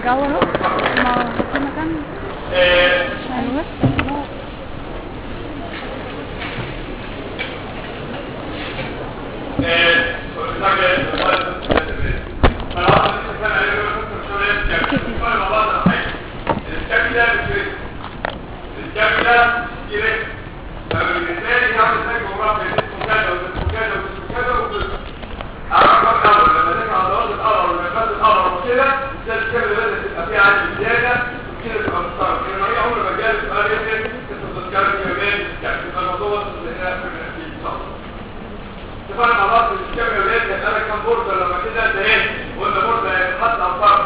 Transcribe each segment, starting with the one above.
الجو اهو ما في مكان آه، ايوه آه، حاجة أنا أصلاً لسه كان عليه وقت شوية الكابي. كل ما بعض الحاجة. الكابي ده بيفرق. الكابي ده يرق. فبالنسبة لي هعمل زي جغرافيا اسمه كذا واسمه كذا واسمه كذا وكذا. أعرف بقى الأول لما تسمع عضلات القمر والنفاذ القمر وكده ده الكابي بدأت تبقى فيه عادي زيادة وكده تبقى مستغرب. لأن هي عمر ما جالس سؤال يفرق اسمه تذكرة يومين الكابي. فالموضوع وصل لهنا في الأكيد إن شاء الله. اتفقنا مع بعض في الكاميرا ولاد كان انا كام بوردر لما كده انتهيت قلنا بوردر هيتحط انفار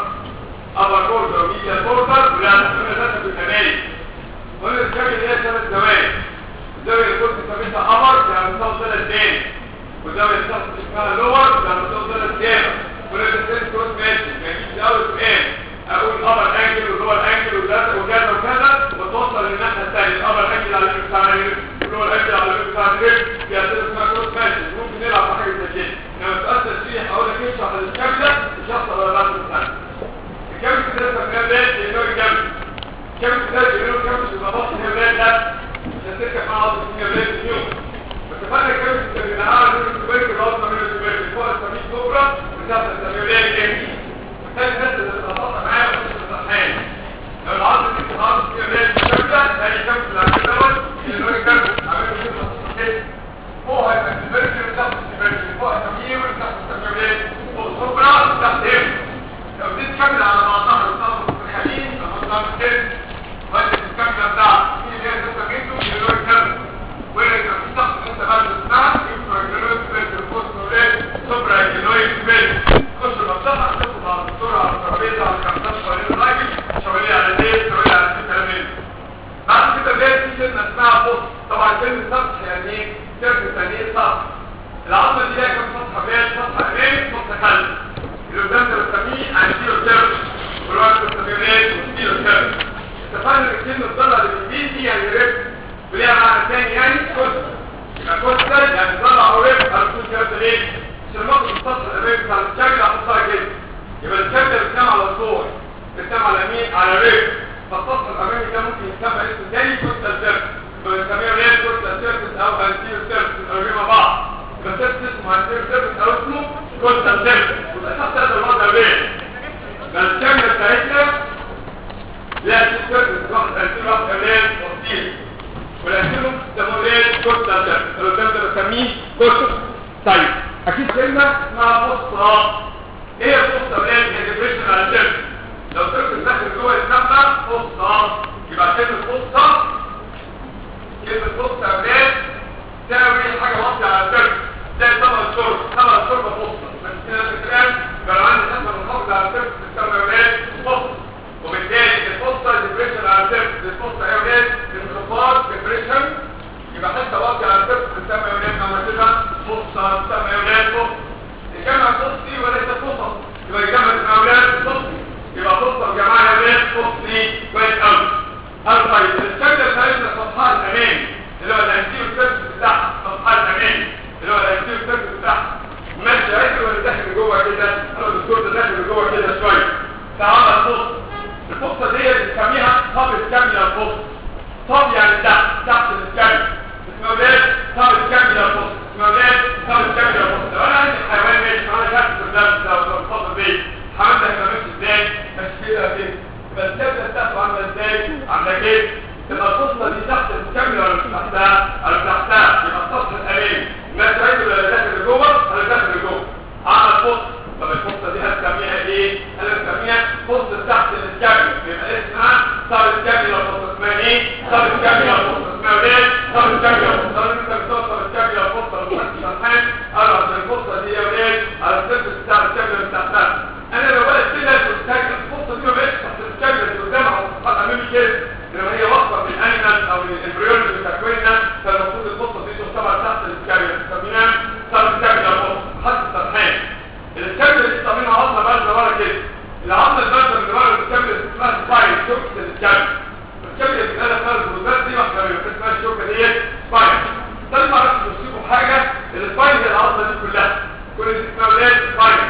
ابر بوردر وميديا بوردر ولا قلنا ذات في الكمالي قلنا الكاميرا دي ثلاث زوايا الزاويه اللي كنت سميتها ابر يعني مساوي ثلاث تاني والزاويه اللي كنت اسمها لور يعني مساوي ثلاث جامع قلنا الثلاث كروس ماشي ما يجيش الاول سؤال اقول ابر انجل واللور انجل وكذا وكذا وكذا وتوصل للناحيه الثانيه الابر انجل على اليمين بتاع اليمين واللور انجل على اليمين بتاع اليمين يا سيدي اسمها كروس ماشي ممكن نلعب في حاجه زي كده لما تؤثر تشريح اقول لك اشرح الكامله الشخص ولا بعد الثاني الكامل كده سميها بلاد لانه الكامل الكامل كده لانه الكامل يبقى بص هي بلاد لا عشان تركب مع بعض اسمها بلاد اليوم بس فانا الكامل كده بيبقى اعلى من السوبر كده اصلا من السوبر فوق السميك كبرى بتاعت السمية بلاد الكامل بالتالي الناس اللي بتتواصل معايا مش بتتحايل لو العرض دي بتتعرض فيها بلاد الكاملة هي الكامل اللي عامل دوت لانه الكامل عامل كده فوق هيبقى البركة تحت البركة فوق التميير تحت التميير فوق الصبرة تحت ايه لو دي تكمل على بعضها وتطلق في الحديد فهتطلع في الكلم وانت تكمل بتاع في اللي هي تبقى جيته في اللي هو الكلم وإذا كان في شخص انت بعد الساعة يبقى الجلويد سبيل الفوس نورين صبرة الجلويد سبيل خش المصلحة تدخل مع الدكتور على الترابيزة على الكمسات حوالين الراجل شواليه على ايه شواليه على ايه كلامين بعد كده بقى في كلمة اسمها فوس طبعا كلمة سطح يعني ايه كلمة ثانية سطح العظمة دي لها كم سطح بيت سطح امامي سطح خلفي اللي قدام ده بنسميه انتيرو سيرف والوقت بنسميه ايه انتيرو سيرف اتفقنا ان الكلمة الضلع اللي بالانجليزي يعني ريب وليها معنى ثاني يعني كوست يبقى كوست يعني ضلع او ريب على طول كده ليه عشان نقطة السطح الامامي بتاع الشكل هحطها كده يبقى الشكل بتنام على الصور بتنام على مين على ريب فالسطح الامامي ده ممكن يسمى اسم تاني كوستال سيرف بنسميه ريب كوستال سيرفيس او انتيرو سيرفيس قريبين مع بعض بس اسمه انتيرو سيرفيس او اسمه كوستال سيرفيس والاساس هذا الوضع بيه بس الكاميرا بتاعتنا لا تسيرفيس واحد انتيرو واحد امام وكتير والانتيرو تمولين كوستال سيرفيس اللي قدام ده بسميه كوستال طيب اكيد كلمه اسمها فصة ايه الفصة ولاد هي ديبريشن على السيرفيس لو سيرفيس داخل جوه الكاميرا فصة يبقى كلمة فصة كلمة فصة ولاد تساوي حاجة واطية على السيرفيس زي طبق الشرب طبق الشرب فصة بس كده الكلام يبقى لو عندي خدمة منخفضة على السيرفيس تسمى ولاد فصة وبالتالي الفصة ديبريشن على السيرفيس الفصة هي ولاد انخفاض ديبريشن يبقى حتة واطية على السيرفيس تسمى ولاد لما كده فصة تسمى ولاد فصة الجامعة فصي وليس فصة يبقى الجامعة تسمى ولاد فصي يبقى فصة الجماعة ولاد فصي كويس قوي هل طيب الشكل بتاعتنا سطحها الامامي اللي هو الانتيرو سيرفيس بتاعها سطحها الامامي اللي هو الانتيرو سيرفيس بتاعها ماشي عادي ولا داخل جوه كده انا الدكتور ده داخل جوه كده شويه تعالى الفص الفصه دي بنسميها طب الكامله الفص طب يعني تحت تحت الكامله اسمه ايه طب الكامله الفص اسمه ايه طب الكامله الفص لو انا عندي حيوان ماشي انا شخص في النفس ده وصل بيه حمد ده ماشي ازاي ماشي كده كده بس الكامله بتاعته عامله ازاي عامله كده تبقى الفصله دي تحت الكامله ولا تحتها ولا تحتها يبقى السطح الامامي ماشي عادي ولا داخل جوه ولا داخل جوه عمل فص طب الفصة دي هتسميها ايه؟ انا بسميها فص تحت الكامل يبقى اسمها صار الكامل الفصة اسمها ايه؟ صار الكامل الفصة اسمها ايه؟ صار الكامل الفصة طب انت بتوصل الكامل الفصة لمحدش شرحان قالوا عشان الفصة دي يا ايه؟ على السيرفس بتاع الكامل بتاعتها انا لو بقى كده تستاجر الفصة دي ما بقتش تحت الكامل اللي قدامها وتحط امامي كده لما هي واقفة من الانيمال او من الامبريون اللي بتكويننا فالمفروض الفصة دي تعتبر تحت الكامل بنسميها صار الكامل الفصة حتى السرحان الكامل دي طمينها عظمة بارزة ورا كده العظمة البارزة اللي ورا الكامل اسمها سباين شوكة الكامل الكامل اللي بتقال فيها البروزات دي واحدة منهم اسمها الشوكة دي سباين ده اللي معرفش توصيفه حاجة السباين هي العظمة دي كلها كل دي اسمها ولاد سباين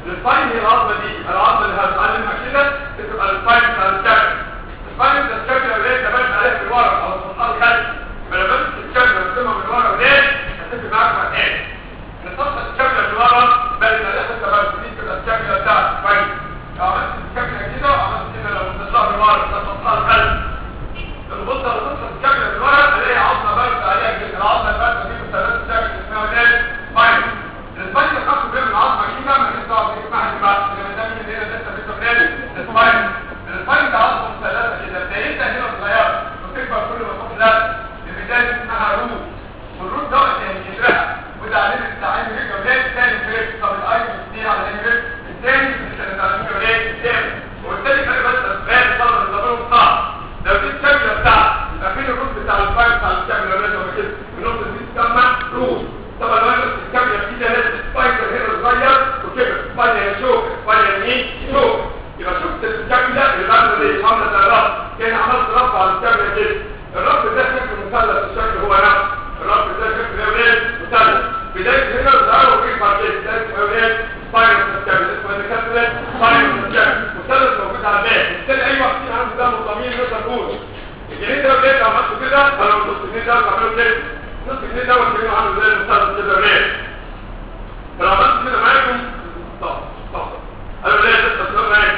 السباين هي العظمه دي العظمه اللي هتعلمها كده تبقى السباين بتاع الكابل السباين بتاع الكابل اللي انت بس عليها في الورق او الصفحه الخلفي فلما بمسك الكابل وارسمها من ورا وليه هتفق معاك مع ايه ان صفحه الكابل اللي ورا بقت عليها حته بس دي تبقى الكابل بتاع السباين لو عملت الكابل كده وعملت كده لو بتطلع من ورا ده الصفحه الخلفي لما بص على صفحه الكابل اللي ورا الاقي عظمه بس عليها كده العظمه البارده دي مثلث شكل اسمها ايه سباين السباين اللي خدته بين العظمه كده ما فيش دعوه باسمها دي بقى لما ده من هنا لسه في تمرين السباين السباين ده عظمه مثلثه كده بدايتها هنا صغيره وتكبر كل ما تروح لا البدايه اسمها روت والروت دوت يعني كدرها وده عليه التعليم رجل ولاد الثاني فريق طب الاي دي على الانجليزي الثاني مش هنتعلم ولاد الثاني وبالتالي كان بس اسباب طلب الضمير صعب لو دي الشكل بتاع يبقى فين الروت بتاع الفايل بتاع الشكل ولا لازم كده النقطه دي تسمى روت طبعا لو انا الكاميرا في ده لازم سبايكر هنا صغير وكده سبايكر يشوف سبايكر يمين يشوف يبقى شفت الكاميرا اللي بعد دي عامله زي الرف كان عملت رف على الكاميرا كده الرف ده شكل مثلث الشكل هو نفسه الرف ده شكل اولاد مثلث بدايه هنا ظهر وكيف بعد كده بدايه اولاد سبايكر الكاميرا اسمه الكاميرا سبايكر الكاميرا مثلث موجود على الباب بالتالي اي واحد فينا عنده ده مضامين نقدر نقول الجنيه ده ولاد لو عملته كده فلو نص الجنيه ده بعمله كده نص الجنيه ده والجنيه عامل زي المثلث كده ولاد فلو عملت كده معاكم طب طب قالوا ليه لسه الصوره معاكم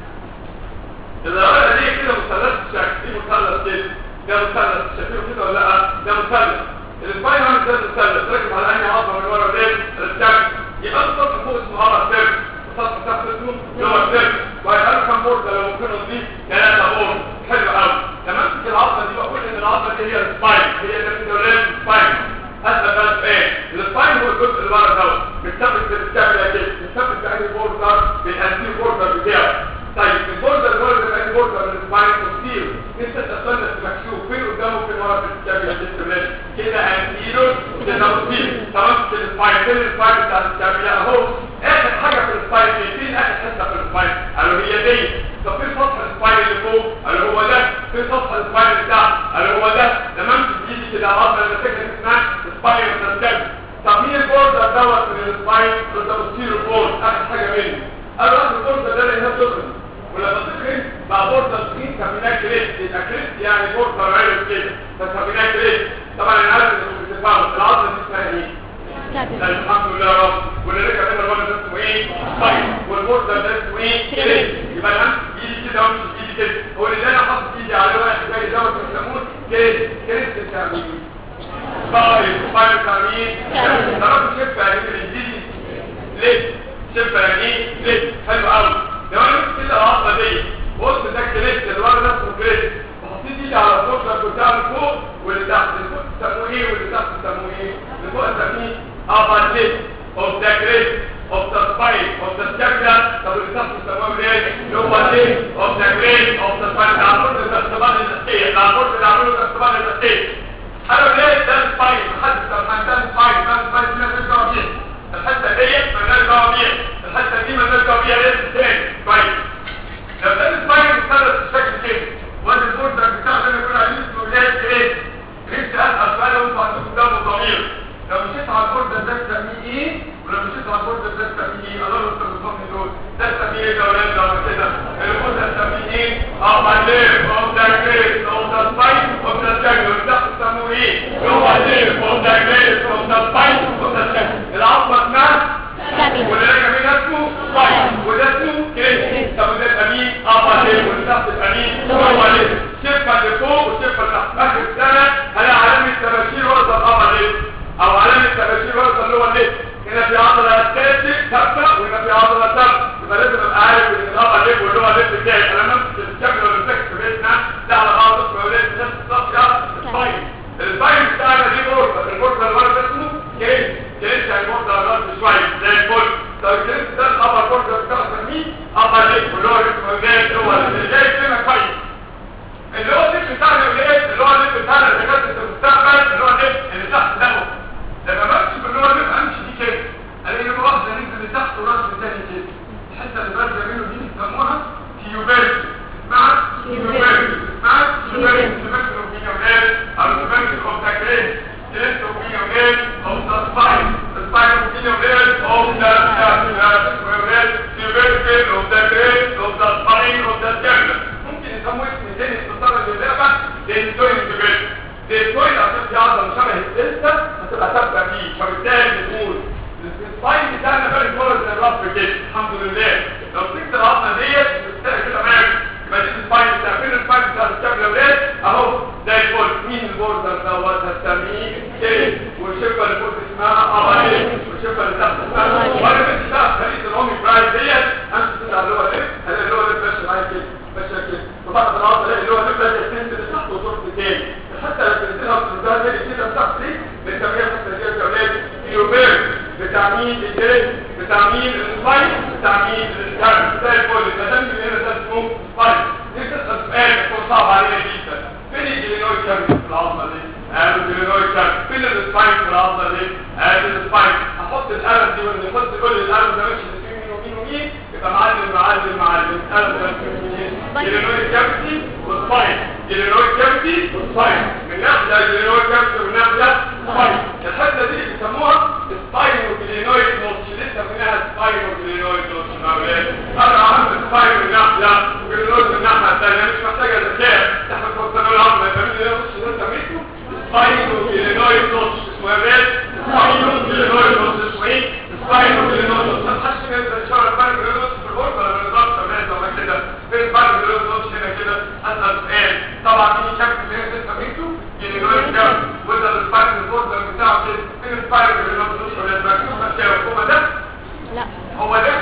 اذا قلنا دي كده مثلث الشكل دي مثلث كده ده مثلث شايفينه كده ولا لا ده مثلث السباين عامل زي المثلث راكب على انهي عظمه من ورا ولاد الشكل يبقى السطح فوق اسمه هرا سيرف السطح تحت اسمه لور سيرف وهيبقى كام بورده لو ممكن نضيف ثلاثه بورد حلو قوي لما امسك العظمه دي بقول ان العظمه دي هي السباين هي اللي السباين هذا بس ايه السباين هو الجزء اللي ورا دوت بيثبت بالكاميرا كده بيثبت بأي بوردر بالانتي بوردر بتاعه طيب البوردر اللي هو اللي بأي بوردر من السباين تصير انت تتسلس مكشوف فين قدامه فين ورا في الكاميرا كده كده انتيرو كده تصير تمام في السباين فين السباين بتاع الكاميرا اهو اخر حاجه في السباين فين اخر حته في السباين قالوا هي دي طب فين سطح السباين اللي فوق قالوا هو ده فين سطح السباين بتاعه قالوا هو ده تمام تيجي كده عظمه اللي فكره اسمها سباين تنتج طب مين البوردر دوت من السباين ده بتصير البورد اخر حاجه منه قالوا اخر البوردر ده اللي هي تخرج ولما تخرج بقى بوردر سكين سميناه كريست يبقى كريست يعني بوردر عرض كده فسميناه كريست طبعا انا عارف انكم بتفهموا العظمه دي اسمها ايه؟ لا الحمد لله يا رب واللي ركب هنا الولد ده اسمه ايه؟ سباين والبوردر ده اسمه ايه؟ كريست يبقى انا امسك ايدي كده وامسك ايدي كده هو اللي انا حاطط ايدي على واحد زي دوت بيسموه كريست كريست بتاع طيب طيب تعمين تعرفوا شفة يعني بالانجليزي ليه شفة يعني ايه ليه حلو قوي لو انا قلت كده العصبة دي بص ده كريست الورد ده اسمه كريست وحطيت ايدي على الفرشة بتاع اللي فوق واللي تحت اللي فوق تسموه ايه واللي تحت تسموه ايه اللي فوق تسميه upper lip of the crest of the spine of the chakra طب اللي تحت تسموه ايه lower lip of the crest of the spine ده عمود ده اختبار الاساسية ده عمود ده عمود ده اختبار الاساسية انا ليه ده السباين محدش لما ده السباين ده السباين دي مالناش دعوه بيها الحته ديت مالناش دعوه بيها الحته دي مالناش دعوه بيها ليه تاني كويس لو ده السباين مثلث الشكل كده وادي البوردر بتاع زي ما كنا عايزين اسمه بدايه كريس كريس اسال سؤال لو انتوا عندكم ده ضمير لو مشيت على البوردر ده تسميه ايه ولو مشيت على البوردر ده تسميه ايه الله انت بتفهمني دول ده تسميه ايه يا اولاد لو كده البوردر تسميه ايه اه بعدين او ده كريس او ده سباين او ده شكل تحت تسموه ايه جوه الليل او ده كريس او ده سباين او ده شكل العظمه اسمها واللي راجع مين اسمه سباين وده اسمه كريس طب وده يبقى مين اه بعدين واللي تحت يبقى مين جوه الليل شفه اللي فوق وشفه اللي تحت اخر السنه هلاقي علامه تباشير ورقه القمر ليه او علامه تباشير ورقه اللي هو الليل هنا في عضله اساسي ثابته وهنا في عضله ثابته يبقى لازم ابقى عارف ان القمر ليه واللي هو الليل بتاعي انا ممسك الشكل ولا الشكل في بيتنا ده على بعض اسمه نفس الصفحه السباين السباين بتاعنا دي بورصه البورصه اللي ورا اسمه كيس كيس يعني بورصه على الارض شويه زي الفل طب الكيس ده الابر بورصه بتاعه مين ابر ليك واللي هو اسمه جاي هو اللي جاي فينا كويس اللي هو الليف بتاعنا ايه اللي هو الليف بتاعنا اللي كانت في المستقبل اللي هو الليف اللي تحت ده لما بمشي باللي هو الليف امشي دي كده الاقي له واحده ننزل لتحت وراس تاني كده الحته اللي بارزه منه دي بيسموها تيوبيرتي اسمها تيوبيرتي اسمها تيوبيرتي تيوبيرتي اوبينيونير او تيوبيرتي اوف ذا جريد جريد اوبينيونير اوف ذا سباين سباين اوبينيونير اوف ذا اوبينيونير رف كده الحمد لله لو مسكت العظمه ديت بتلاقي كده معاك يبقى دي السباين بتاع فين السباين بتاع الكابل يا ولاد اهو زي الفل مين البوردر دوت هسميه كده والشفه اللي فوق اسمها ابايل والشفه اللي تحت اسمها وانا بدي شاف خليط الامي برايد ديت امشي على اللي هو ايه الاقي اللي هو ده ماشي معايا كده ماشي كده وبعد العظمه الاقي اللي هو ده بدا تنزل لتحت وتروح تاني حتى لو تنزلها وتنزلها تاني كده تحت دي بنسميها حتى دي يا ولاد كيلوبير بتاع مين الايه بتاع مين السبايك بتاع مين الكارب زي الفل ده ده اللي هنا ده اسمه سبايك دي تسال سؤال يكون صعب علينا جدا فين الجلينوي كارب في العظمه دي قالوا الجلينوي كارب فين السبايك في العظمه دي قالوا السبايك احط القلم دي واللي يحط كل القلم ده ماشي بين مين ومين ومين يبقى معلم معلم معلم القلم ده مين جلينوي كاربتي والسبايك جلينوي كاربتي والسبايك من ناحيه جلينوي كاربتي ومن ناحيه سبايك الحته دي بيسموها سباينوكلينويد نوتش لسه منها سباينوكلينويد نوتش معلش انا عملت سباين من ناحيه وكلينويد من الناحيه الثانيه مش محتاجه ذكاء احنا كنا بنقول عظمه يبقى مين اللي نوتش ده سميته سباينوكلينويد نوتش اسمه ايه سباينوكلينويد نوتش اسمه ايه سباينوكلينويد نوتش ما حدش يقدر يشاور السباينوكلينويد نوتش في الغرفه ولا من الضغط ولا كده فين السباينوكلينويد نوتش هنا كده اسال سؤال طبعا مين شاف اللي انت سميته كلينويد كام وده السباينوكلينويد بتاعه كده فين السباينوكلينويد نوتش ولا هو ده لا هو ده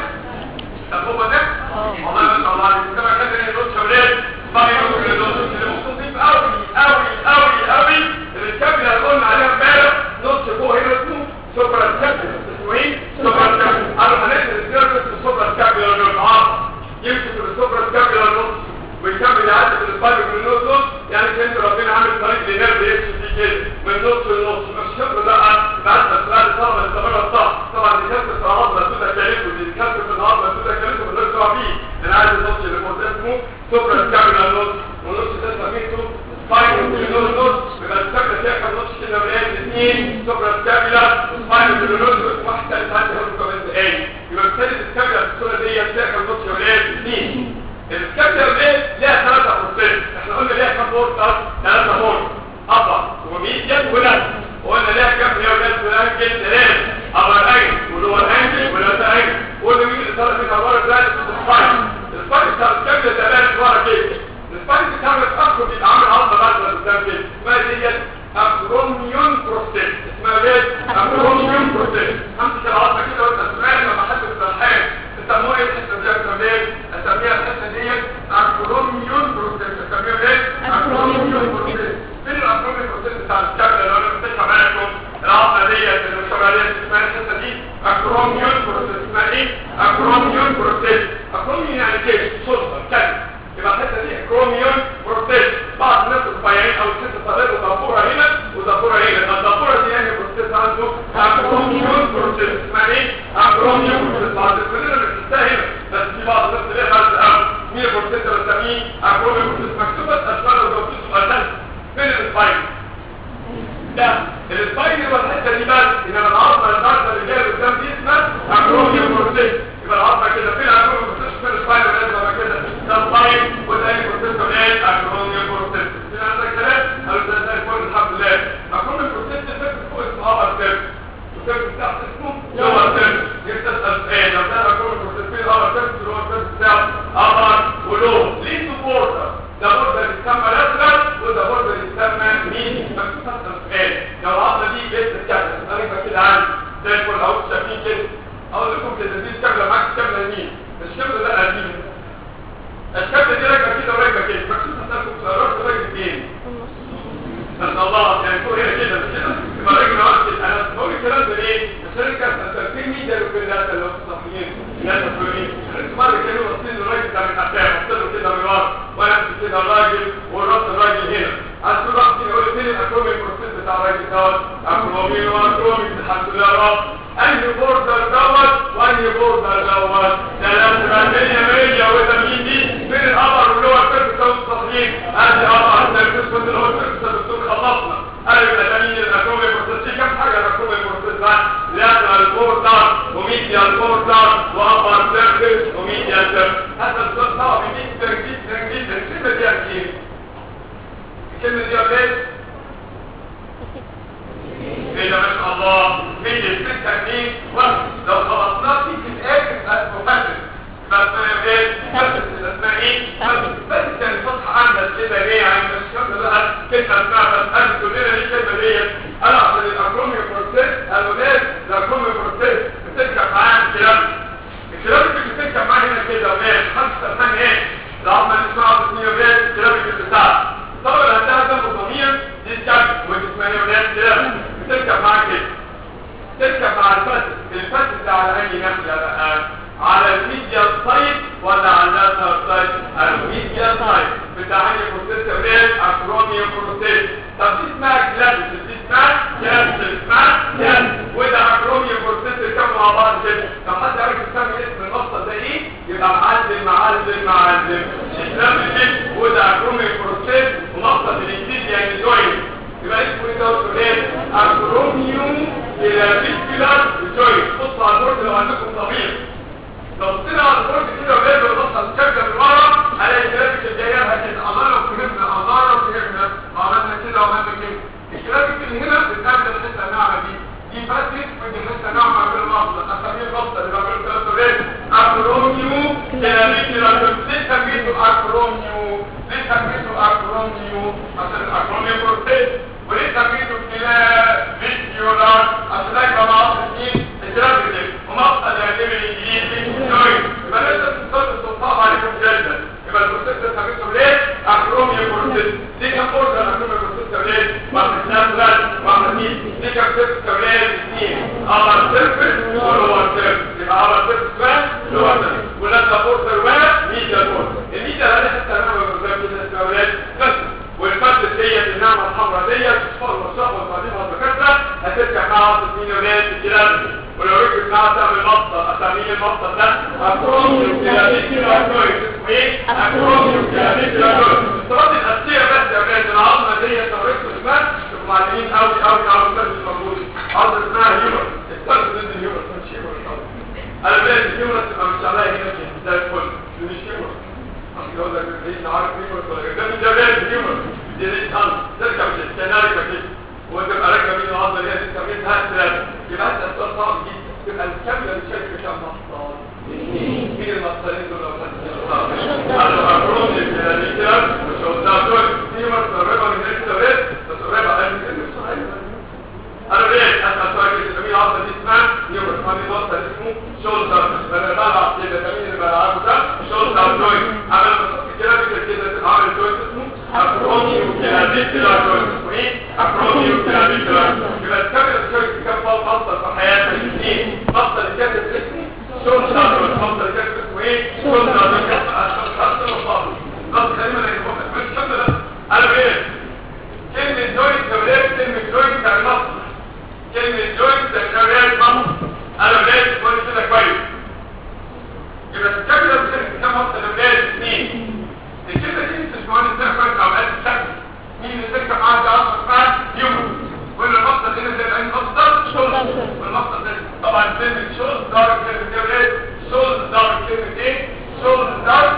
طب هو ده والله ما شاء الله عليك كما كان لي دوت شباب بايو دوت اللي مخطوطين قوي قوي قوي قوي الكابل اللي قلنا عليها امبارح نص فوق هنا اسمه سوبر كابل اسمه ايه سوبر كابل انا هنزل السيرفس السوبر كابل اللي العظم يمسك السوبر كابل النص ويكمل يعدي في البايو من النص يعني كان ربنا عامل طريق لنرد يمشي فيه كده من نص لنص مش شغل بقى بعد ما سؤال طبعا استمر صح طبعا دي كانت في العظمه سودا كلمه دي كانت في العظمه سودا كلمه من غير تعب فيه انا عايز النص اللي فوق ده اسمه سوبر كابل النص والنص ده سميته سباينو كلينوز نص يبقى الكابل فيها كام نص كده من اثنين سوبر كابل سباينو كلينوز واحد ثالث عندي هقول لكم كمان دقايق يبقى بالتالي الكابل في الصوره دي فيها كام نص يا ولاد اثنين الكابتر دي ليها ثلاثة بروسيس احنا قلنا ليها كام بورت ثلاثة بورت أبا وميديان ولاد وقلنا ليها كام يا ولاد ولانجل ثلاثة أبر أنجل ولور أنجل ولا أنجل وقلنا مين اللي طلع منها ورا ده السبايك السبايك بتاع الكابتر ده بقى ورا كده السبايك بتاع الأخر بيبقى عامل عضلة بعد ما قدام كده اسمها ديت أكروميون بروسيس اسمها ايه؟ أكروميون بروسيس همسك العضلة كده وانت سمعت لما حد بتلحق بيسموها ايه الحته دي اسميها اسميها الحته دي اكروميون بروسيس اسميها ايه اكروميون بروسيس فين الاكروميون بروسيس بتاع الكابل اللي انا بفتحها معاكم العظمه ديت اللي مش عليها اسمها الحته دي اكروميون بروسيس اسمها ايه اكروميون بروسيس اكروميون يعني كده صلبه كده يبقى الحته دي اكروميون بروسيس بعض الناس الصغيرين او الست صغيره ودبوره هنا ودبوره هنا الدبوره دي يعني بروسيس عنده اكروميون بروسيس اسمها ايه اكروميون بروسيس بعض كلنا بنحسها هنا بس في بعض الناس اللي هي خالص قوي مين البروسيس اللي بنسميه اكروميون بروسيس مكتوبه اشكال وجوابات سؤال فين السباين ده السباين هو الحته دي بس انما العظمه البارده اللي جايه قدام دي اسمها اكروميون بروسيس يبقى العظمه كده فين اكروميون بروسيس فين السباين لازم كده ده سباين وده بروسيس ايه اكروميون بروسيس فين عندك كلام قالوا ده زي الفل الحمد لله اكروميون بروسيس ده فوق اسمه ابر سيرف والسيرف بتاعه اسمه لور سيرف يبقى تسال ايه لو ده اكروميون بروسيس فين ابر سيرف اللور سيرف بتاعه ابر ولور ليه سبورتر ده بورتر يسمى لاترال وده بورتر يسمى مين مكتوب تحت السؤال لو العضله دي جت كده انا كده عندي زي الفل اهو شايفين كده اقول لكم كده دي الكاميرا معاك الكاميرا يمين الكاميرا ده قديم الكاميرا دي راكبه كده وراكبه كده مكتوب تحت السؤال راكبه فين ان الله يعني فوق هنا كده مش كده يبقى راجل واحد انا بقول الكلام ده ليه الشركه في ميديا الناس اللي هو الصحفيين الناس الفلانيين انتوا مره كانوا واصلين للراجل ده من قدام وصلوا كده من ورا وانا كده الراجل والراس الراجل هنا عايز تقول واحد يقول لي فين الاكرومي بروسيس بتاع الراجل دوت اكرومي واكرومي الحمد لله يا رب انهي بوردر دوت وانهي بوردر دوت ده لازم 100 100 وده مين دي فين القمر واللي هو الفرق بتاع الصحفيين ادي قمر ده الفرق اللي هو الفرق الدكتور خلصنا قال يبقى ده مين الاكرومي بروسيس كم حاجه الاكرومي بروسيس لاترال بوردر وميديال بوردر وابر سيرفيس وميديال سيرفيس هذا الصوت صعب جدا جدا جدا الكلمه دي اكيد الكلمه دي اكيد ايه ده ما شاء الله مين الفكره دي لو خلصناها في الاخر ناحيه بقى على الميديا سايد ولا على اللاتر سايد الميديا سايد بتاع البروسيس اولاد اكروميا بروسيس طب دي اسمها جلابس دي اسمها جلابس اسمها جلابس وده اكروميا بروسيس كانوا مع بعض كده طب حد عارف يسمي اسم المفصل ده ايه يبقى معلم معلم معلم جلابس وده اكروميا بروسيس ومفصل الانجليزي يعني جوين يبقى اسمه ايه ده اولاد اكروميوم جلابيكولار جوين بصوا على البورد لو عندكم طبيعي لو طلع على البورد كده وجايب البصه الشكل من ورا هلاقي الجرافيك الجايه كده الله لو فهمنا الله لو فهمنا عملنا كده وعملنا كده الجرافيك اللي هنا بتقابل الحته الناعمه دي دي باسيف ودي حته ناعمه من المفصل اسامي المفصل اللي بعمله كده سوري اكروميو جرافيك ليه سميته اكروميو ليه سميته اكروميو عشان الاكروميو بروتين وليه سميته كلافيكيولار عشان ده يبقى ناقص اثنين الجرافيك ومفصل يعتبر الانجليزي جوين يبقى لازم تصدق الصعب عليكم جدا يبقى البروسيس ده سميته ليه اكروميو بروسيس دي كام اوردر اكروميو بروسيس ليه واحد نازل واحد مين دي كام سيرفس كولاد اثنين ابر سيرفس ولور سيرفس يبقى ابر سيرفس وان لور سيرفس ولازم بوردر وان ميديا بوردر الميديا ده حتى انا بقول كده كولاد بس والفرد ديت النعمه الحمراء ديت تصفر والصحبه وبعدين الدكاتره هترجع معاها عصر مين ولاد الجلال ولو ركبت معاها تعمل مقطع اسامي المقطع ده اكروميوم جلابيكي لاكويد اسمه ايه؟ اكروميوم جلابيكي لاكويد الصراط الاساسيه بس يا ولاد العظمه ديت لو ركبت اسمها تبقوا معلمين قوي قوي قوي الفرد الموجود عظمه اسمها هيومر الفرد ضد الهيومر مش هيومر انا بلاقي الهيومر تبقى مش عليها هنا زي الفل مش هيومر يقول لك ايه عارف هيومر ولا ده من جبال الهيومر دي ليش خالص تركب السيناريو كده وتبقى راكبه مين العضله اللي هي بتسميها ثلاثه يبقى انت السؤال صعب جدا تبقى الكامله بتشارك كام مقطع مين المقطعين دول لو انا هقول لك الكلام مش هقول دول في مرتبه من الثلاث بس قريبه قال لي انا ليه اسال سؤال كده مين العضله دي اسمها يوم اسمها مقطع اسمه شولدر انا بلعب كده مين اللي بلعبه ده شولدر جوينت انا بصف كده كده عامل جوينت اسمه اكرومي وكلابيكولا جوينت اسمه ايه اكرومي وكلابيكولا يبقى الكاميرا الجوينت كام فوق مصدر في حياتك الاثنين مصدر الكاتب اسمه شولدر جوينت مصدر الكاتب اسمه ايه شولدر جوينت عشان خاطر وصابه بس خلينا نقول مش كامله انا بيه كلمه جوينت لو لقيت كلمه جوينت يعني مصدر كلمه جوينت يعني مصدر انا بلاقي كل كده كويس يبقى الكاميرا بتشارك كام مصدر لو لقيت اثنين الكلمه دي مش مهندس ده كويس او قد الشكل مين اللي تركب معاه ده اصلا اسمها هيومن كل مصدر هنا زي اي مصدر شغل والمصدر ده طبعا كلمه شغل دار كلمه ايه شغل دار كلمه ايه شغل دار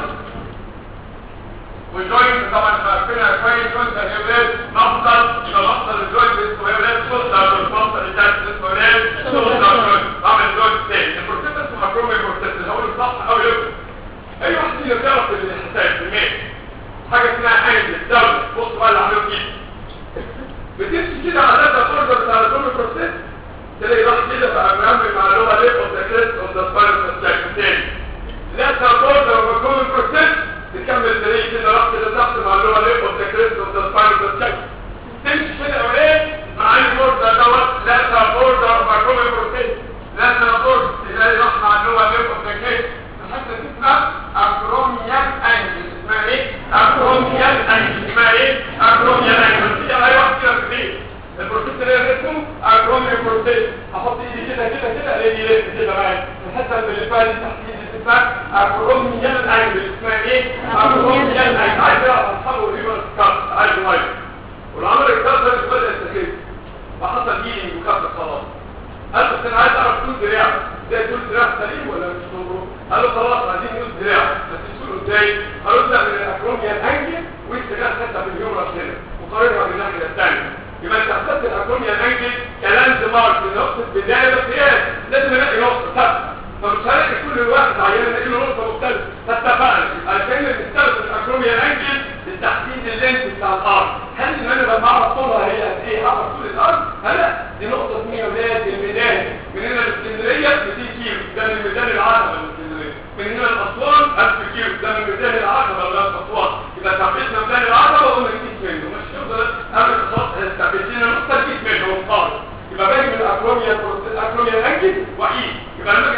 والجوينت طبعا فاكرينها كويس جوينت الهيولاد مصدر يبقى مصدر الجوينت اسمه هيولاد شغل دار والمصدر الثالث اسمه هيولاد شغل دار جوينت اعمل جوينت تاني البروسيس اسمه اكرومي بروسيس هقول صح او يبقى اي واحد فينا بيعرف الحساب الميل حاجه اسمها انجل دبل بص بقى اللي عملوه كده بتمشي كده على ده اوردر بتاع الكرومي بروسيس تلاقي راح كده بقى مهمل مع اللغه ليه اوف ذا كريست اوف ذا سبايرال تاني لا اوردر اوف الكرومي بروسيس تكمل تلاقي كده راح كده تحت مع اللغه ليه اوف ذا كريست اوف ذا سبايرال تمشي كده اولاد مع الاوردر دوت لا اوردر اوف الكرومي بروسيس لا اوردر تلاقي راح مع اللغه ليه اوف ذا كريست الحته دي اسمها اكروميان انجل اسمها ايه اكروميان انجل اسمها ايه اكروميان انجل دي اي واحد كده في البروسيس اللي اسمه اكروميان بروسيس احط ايدي كده كده كده الاقي يلف كده معايا الحته اللي فيها دي تحت ايدي اسمها اكروميان انجل اسمها ايه اكروميان انجل عايز اصحابه ريفرس كات عايز وايد والعمل الكات ده بدا يستجيب وحصل هيلينج وكات خلاص قال بس انا عايز اعرف طول دراع ده طول دراع سليم ولا مش طوله قالوا خلاص عايزين نقول دراع بس تقولوا ازاي قالوا ابدا من الاكروميا الانجل والدراع حتى بالهيومرس هنا وقارنها بالناحيه الثانيه يبقى انت اخدت الاكروميا الانجل كلاند مارك لنقطه بدايه القياس لازم نلاقي نقطه ثابته فمش هلاقي كل واحد عيان نلاقي له نقطه مختلفه فاتفقنا يبقى كان بنستخدم الاكروميا الانجل لتحديد اللينس بتاع الارض هل ان انا لما اعرف طولها هي قد ايه اعرف طول الارض هلا دي نقطه 100 ولاد الميدان من هنا لاسكندريه 200 كيلو ده من ميدان العتبه لاسكندريه من هنا لاسوان 1000 كيلو ده من ميدان العتبه لغايه اسوان يبقى ثبتنا ميدان العتبه وقلنا نجيب منه مش يفضل قبل خلاص ثبتنا نقطه نجيب منه ونقارن يبقى باجي من الاكروميا الاكروميا الانجل واقيس يبقى لما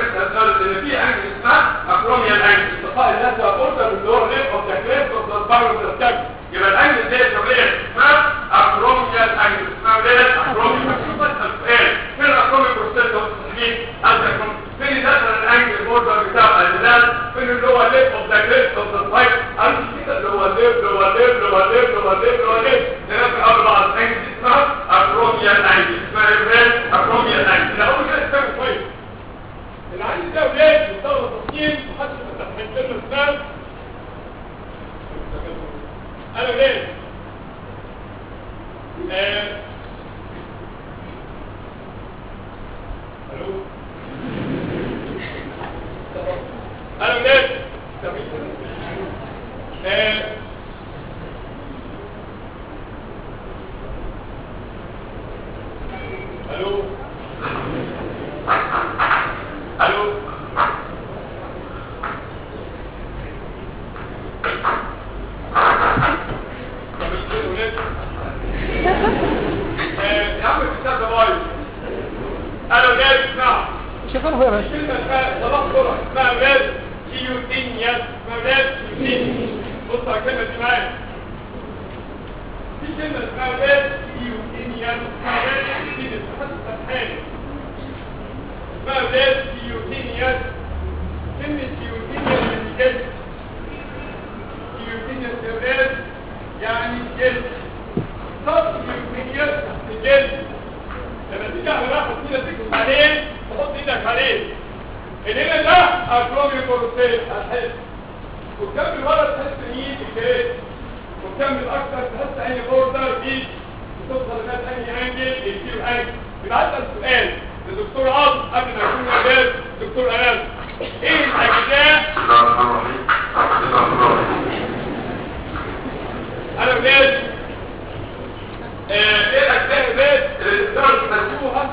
ان في انجل اسمها اكروميال انجل التقاء الناس بوردر من دور ليف اوف ذا كريست اوف ذا سبايرال سيستم يبقى الانجل دي شغليه اسمها اكروميال انجل اسمها ليه اكروميال السؤال فين الاكروميال بروسيس اوف التحليل فين مثلا الانجل بوردر بتاع الهلال فين اللي هو ليف اوف ذا كريست اوف ذا سبايرال عارف كده اللي هو ليف اللي هو ليف اللي هو ليف اللي هو ليف اللي هو ليف هناك اربع انجل اسمها اكروميال انجل اسمها ايه اكروميال انجل لا اول كده استوى كويس اللي عندي ده ولاد بيستخدم تصميم محدش مستحمل له اسنان انا ولاد آه. الو انا ولاد آه. الو الو يا عم الكتاب ده بايظ انا جاي اسمع شغال هو يا باشا كلمه اسمها صلاح صلاح اسمها اولاد كيوتينياس اسمها اولاد كيوتينياس بص على الكلمه دي معايا في كلمه اسمها اولاد كيوتينياس اسمها اولاد كيوتينياس محدش فتحاني اسمها اولاد كيوتينياس كلمه كيوتينياس يعني جلد كيوتينياس يا اولاد يعني جلد طب كيوتينياس جلد لما تيجي على واحد كده تكتب عليه تحط ايدك عليه الهنا ده اكرومي كورسيل هتحس وتكمل ورا تحس ايد الجريد وتكمل اكتر تحس اني بوردر ايد وتوصل لغايه اني انجل يصير انجل يبقى اسال سؤال للدكتور عاطف قبل ما يكون مجال دكتور انس ايه الاجزاء انا بجد ايه الاجزاء بس اللي تقدروا تنسوها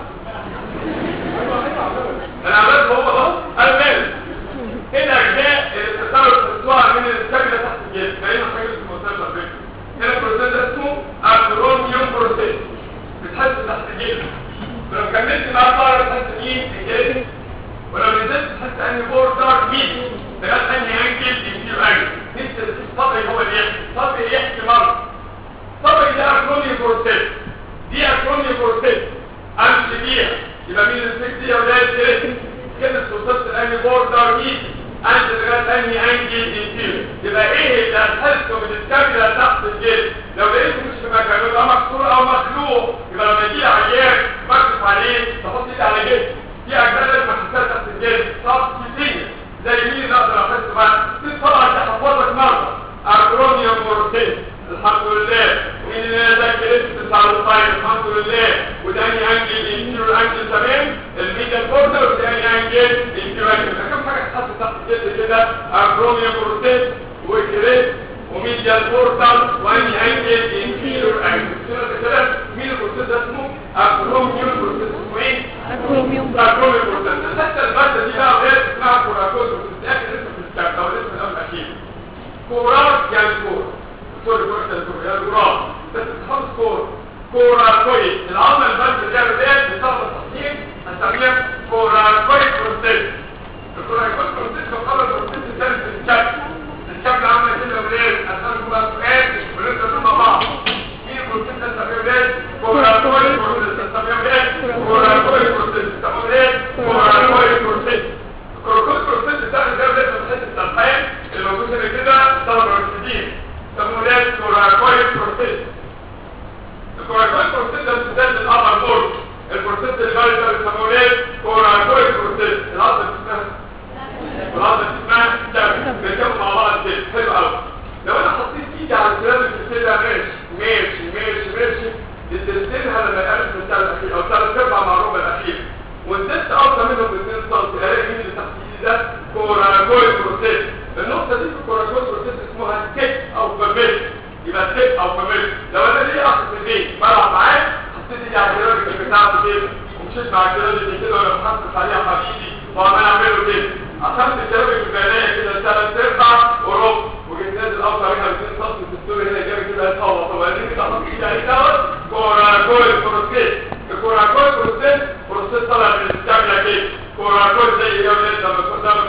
انا عملت هو اهو انا مالي ايه الاجزاء اللي تقدروا تنسوها من الكاميرا تحت الجلد بقينا حاجه اسمه مثلا بيكو هنا البروسيس ده اسمه اكروميوم بروسيس بتحس تحت الجلد ولو كملت معاه طار تحس مين الجلد ولو نزلت تحس اني بوردر مين لغايه اني انجل يصير انجل نفس الطبع هو اللي يحكي الطبع يحكي مره طبعا ده اكروني بروسيس دي اكروني بروسيس امشي بيها يبقى مين الفكر دي يا ولاد كده كده توصلت الاني بوردر مين انت لغايه اني انجل انتير يبقى ايه اللي هتحسه من الكاميرا تحت الجلد لو لقيته مش في مكانه يبقى مكسور او مخلوق يبقى لما يجي عيان بكشف عليه تحط ايدي على جلد في اجزاء لازم احسها تحت الجلد صف كتير زي مين اللي اقدر احس بقى دي طبعا تحفظك مره اكرونيوم بروسيس الحمد لله مين اللي ذاكرت تسعة الطاير الحمد لله وتاني انجل انتيرو انجل تمام الميديال بوردر وتاني انجل انتيرو انجل كم حاجة تحط تحت الجلد كده اكروميوم بروسيس وكريت وميديال بوردر واني انجل انتيرو انجل كده مين البروسيس ده اسمه اكروميوم بروسيس اسمه ايه؟ اكروميوم اكروميوم بروسيس حتى المادة دي بقى غير اسمها كوراكوز بروسيس اخر اسم في الكتاب او الاسم الاخير كورار يعني كور سوري كورة الكورة يا الجرام بس تحط كور كورة كويس العظمة البلد اللي هي بداية بتاخد تصحيح هنسميها كورة كويس بروسيس الكورة كويس بروسيس بقرر بروسيس الثالث في الشكل الشكل عامل كده ولاد عشان بقى سؤال ونبدأ مع بعض مين البروسيس ده نسميه ولاد كورة كويس بروسيس نسميه ولاد كورة كويس بروسيس نسميه ولاد كورة كويس بروسيس الكورة كويس بروسيس بتاعت ده ولاد بتحس التلقين اللي موجود هنا كده طلب رشدين سمولات كوراكويد بروسيس الكوراكويد بروسيس ده امتداد للأبر بورد البروسيس اللي جاي ده سمولات كوراكويد بروسيس العضلة اسمها العضلة اسمها كام بيتكلموا مع بعض كده حلو قوي لو انا حطيت ايدي على الكلام اللي كده ماشي ماشي ماشي ماشي تدرسينها لما يقابل في الثالث الاخير او ثالث ارباع مع الربع الاخير ونزلت اوصل منهم ب 2 سم الاقي مين اللي تحت ايدي ده كوراكويد بروسيس النقطة دي في الكوراكوز بروسيس اسمها تيك او فاميل يبقى تيك او فاميل لو انا ليه اخد في البيت بلعب معاه حطيت ايدي على الجرافيك بتاعته كده ومشيت مع الجرافيك كده وانا بحطط عليها حبيبي وعمال اعمله كده اخدت الجرافيك البيانية كده ثلاث ارباع وربع وجيت نازل اوصل هنا 2 سم في الدور هنا جابي كده هتهوى طب انا كده احط ايدي عليه دوت كوراكوز بروسيس الكوراكوز بروسيس بروسيس طالع من الكاميرا كده كوراكوز زي يا ولاد لما كنت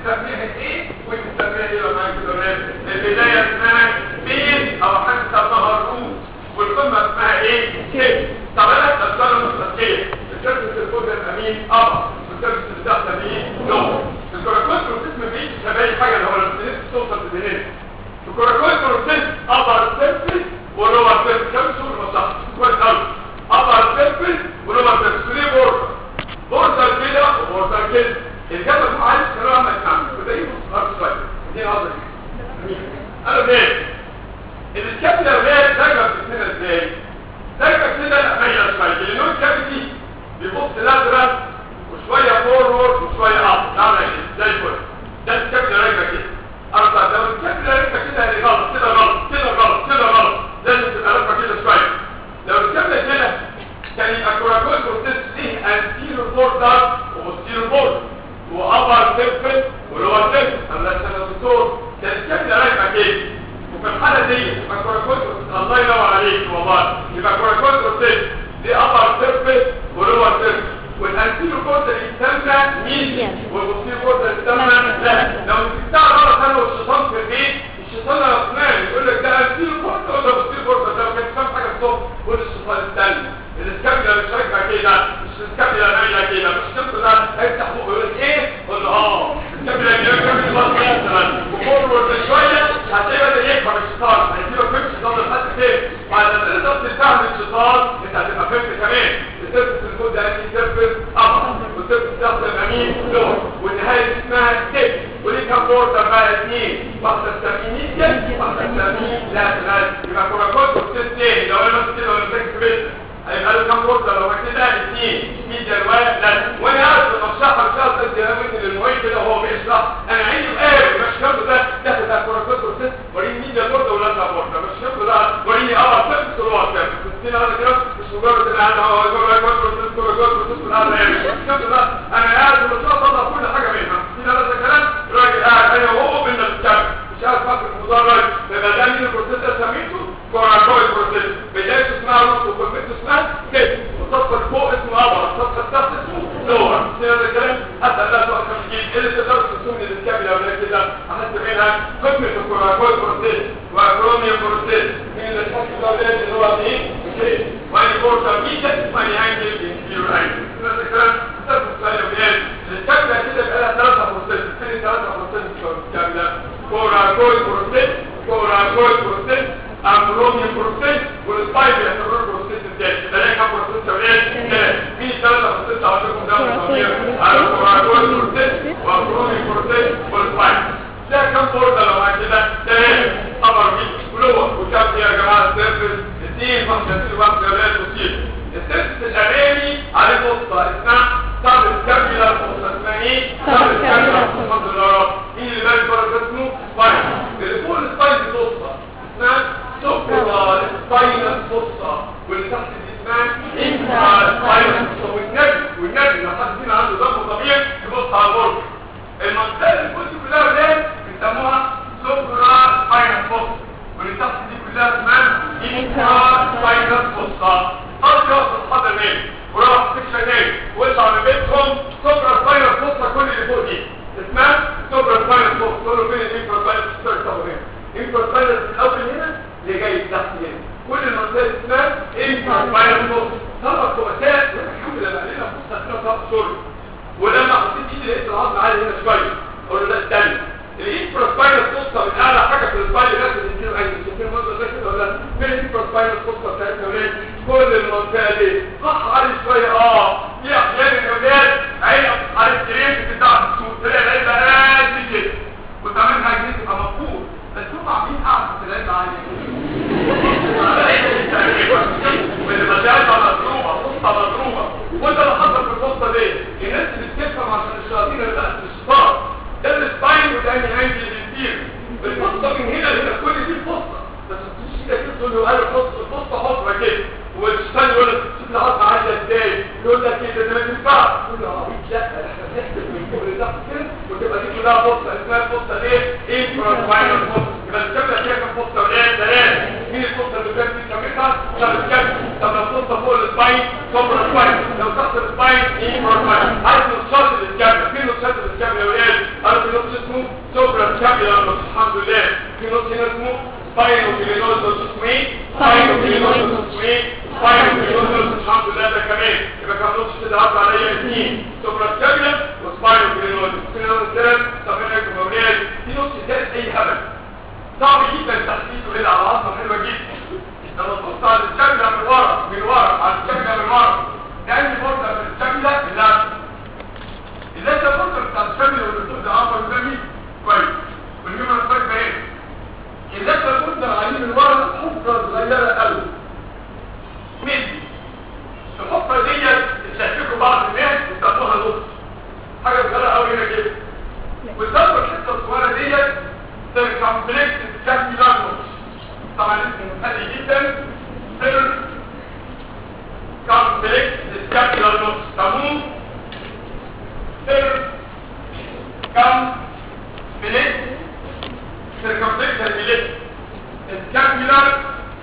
تسميها ايه وانت تسميها ايه لو معاك كده ولاد البدايه اسمها بين او حاجه اسمها الروت والقمه اسمها ايه كيف طب انا بشتغل نص كيف الشركه الفوق الامين اه والشركه اللي تحت مين نو الكوراكوت بروسيس ما بيجيش شبه حاجه اللي هو البروسيس توصل لهنا الكوراكوت بروسيس ابر سيرفيس ولور سيرفيس كم شغل مصح كويس قوي ابر سيرفيس ولور سيرفيس ليه بورصه بورصه كده وبورصه كده الجبل هو عايز كلام ما يسمعش وده يبص هارد شويه دي نظري قالوا ليه الكابل يا ولاد دايما بتسمع ازاي دايما كده لا ميل شويه لانه الكابل بيبص لاترال وشويه فورورد وشويه اب نعمل ايه زي الفل ده الكابل رايبه كده اربع لو الكابل رايبه كده يعني غلط كده غلط كده غلط كده غلط لازم تبقى رايبه كده شويه لو الكابل كده كان يبقى كوراكول بروسيس ليه انتيرو بوردر وبوستيرو بوردر وابر سيرفل ولور سيرفل انا انا دكتور كان الكابل رايبه كده وفي الحاله دي يبقى كوراكول الله ينور عليك والله يبقى كوراكول بروسيس دي ابر سيرفل ولور سيرفل والانتيرو كورتر يسمى مين والبوستيرو كورتر يسمى لا لو تفتح غلط انا والشيطان في البيت الشيطان الرحمن يقول لك ده انتيرو كورتر ولا بوستيرو كورتر ده ما كانش فاهم حاجه الصبح قول الشيطان الثاني الاسكابيلا مش راكبه كده مش الاسكابيلا مايله كده مش الشيطان ده هيفتح بقه يقول لك ايه قول له اه الاسكابيلا دي راكبه بس مثلا فورورد شويه هتلاقي بدا يفهم الشيطان هيسيبك فهم الشيطان لحد فين بعد ما تقدر تفهم الشيطان انت هتبقى فهمت كمان السيرفس الكود ده انتي سيرفس ابر والسيرفس ده امامين لور والنهايه اسمها ستيب وليه كام بوردر بقى اثنين واحده تسميه ميديا واحده تسميه لاترال يبقى كوراكوت وستيب تاني لو انا بس كده ولا فاكر بيت هيبقى له كام بوردر لو كده اثنين ميديا ولا وانا قاعد في المشرحه مش قاعد ادي انا مثل المعيد كده وهو بيشرح انا عيني قاري مش كده ده ده ده كوراكوت وستيب وريني ميديا بوردر ولا لا بوردر مش كده ده وريني اه سيرفس ولا سيرفس كده هذا كده مش مجرد ان انا هو كوراكوت وستيب كوراكوت وستيب هذا يعني شفت ده انا قاعد ومش طلع كل حاجه منها كده هذا كلام الراجل قاعد انا وهو بينا الكتاب مش عارف فاكر المدرج يبقى ده مين البروسيس ده سميته كوراكوت بروسيس بدايته اسمها روت وكلمته اسمها كده والسطح اللي فوق اسمه ابر السطح التحت اسمه لور كده هذا الكلام حتى لا تقف تجيب اللي تقدر تسمي للكابل ولا كده احس منها قسمه الكوراكوت بروسيس واكروميوم بروسيس من اللي تحكي ده اللي هو ايه كده واني بورتا ميتا واني انجل انفيرو انجل هذا الكلام تفهم شويه ولاد الكابل كده بقى لها ثلاثه بروسيس في ثلاثه بروسيس في الكابل كوراكوت بروسيس كوراكوت بروسيس امبروميوم بروسيس والسبايك يعتبر بروسيس الثاني ده ليه كام بروسيس يا ولاد في ثلاثه بروسيس اقول لكم ده مصامير على كوراكوت بروسيس وامبروميوم بروسيس والسبايك ده كام بورده لو معاك كده ثلاثه ابر ميت ولور وكام يا جماعه السيرفس اثنين واحده في واحده يا ولاد وسيل السيرفس الامامي عليه نقطه اسمها صار الكابيلا نقطه اسمها ايه صار الكابيلا الحمد لله رب مين اللي بالك بره اسمه سبايك اللي فوق السبايك نقطه اسمها سوبرا سباينال نقطه واللي تحت دي اسمها انترا سباينال نقطه والنبي والنبي لو حد فينا عنده دم طبيعي يبص على البورد المنطقه اللي فوق دي كلها ولاد بيسموها سوبرا سباينال نقطه واللي تحت دي كلها اسمها انترا سباينال نقطه خلاص يا اصحاب الميل وراح سكشن ايه واطلع من بيتهم سوبرا سباينال نقطه كل اللي فوق دي اسمها سوبرا سباينال نقطه تقولوا فين الانترا سباينال نقطه هنا انترا سباينال الاول هنا اللي جاي تحت هنا كل المنطقه اسمها انترا سباينال نقطه طبعا كوسات الحمد لله علينا فرصه كده طب سوري ولما حطيت ايدي لقيت العظم عالي هنا شويه اقول له لا استنى الانفراسباينال قصه من اعلى حاجه في السباينال لازم تديله اي شايفين المنظر ده كده ولا فين الانفراسباينال قصه بتاعتنا ولاد كل المنطقه دي صح عالي شويه اه في احيانا الاولاد عين على الكريم بتاع السوق تلاقي العين بقى قد كده وتعملها جنيه تبقى مقبول بس هم عاملين قاعده في العين عاليه والمجال مضروبه قصه مضروبه وده اللي حصل في القصه دي الناس اللي بتفهم عشان الشياطين اللي بقت الشيطان ده السباين وده انهي الانتير القصه من هنا لهنا كل دي القصه بس تمشي كده كده تقول له قال القصه القصه حفره كده والشيطان يقول لك شوف العظمه عامله ازاي يقول لك كده ده ما ينفعش تقول له عبيط لا احنا بنحسب من فوق لتحت كده وتبقى دي كلها قصه اسمها القصه دي انفراسباينال قصه يبقى الكامله فيها كام قصه ولا ثلاثه مين القصه اللي كانت في كاملتها طب الكامله طب لو القصه فوق السباين سوبر سباين لو تحت السباين انفراسباين عايز نصات للكامله فين نصات للكامله يا ولاد قالوا في نص اسمه سوبرا سكابيولار نوتس الحمد لله في نوتس هنا اسمه سباينو جلينوز نوتس اسمه ايه سباينو جلينوز نوتس اسمه ايه سباينو جلينوز نوتس الحمد لله ده كمان يبقى كان نوتس كده عدى عليا اثنين سوبرا سكابيولار وسباينو جلينوز في نوتس ثلاث صفحه كمولات في نوتس ثالث اي هبل صعب جدا تحديده كده على عصا حلوه جدا لما تبص على الشكل من ورا من ورا على الشكل من ورا يعني فرصه في الشكل لا اذا انت فرصه بتاع الشكل والدكتور ده عصا قدامي كويس والنمره كويس باين اذا انت كنت عليه من ورا حفره صغيره قوي مدي الحفره دي تشككوا بعض الناس يسموها نص حاجه صغيره قوي هنا كده وتدور الحته الصغيره ديت سيركمفلكس سكابيولار نوتس طبعا اسمه مثالي جدا سير كومبلكس سكابيولار نوتس تموم سير كومبلكس سيركمفلكس سكابيولار سكابيولار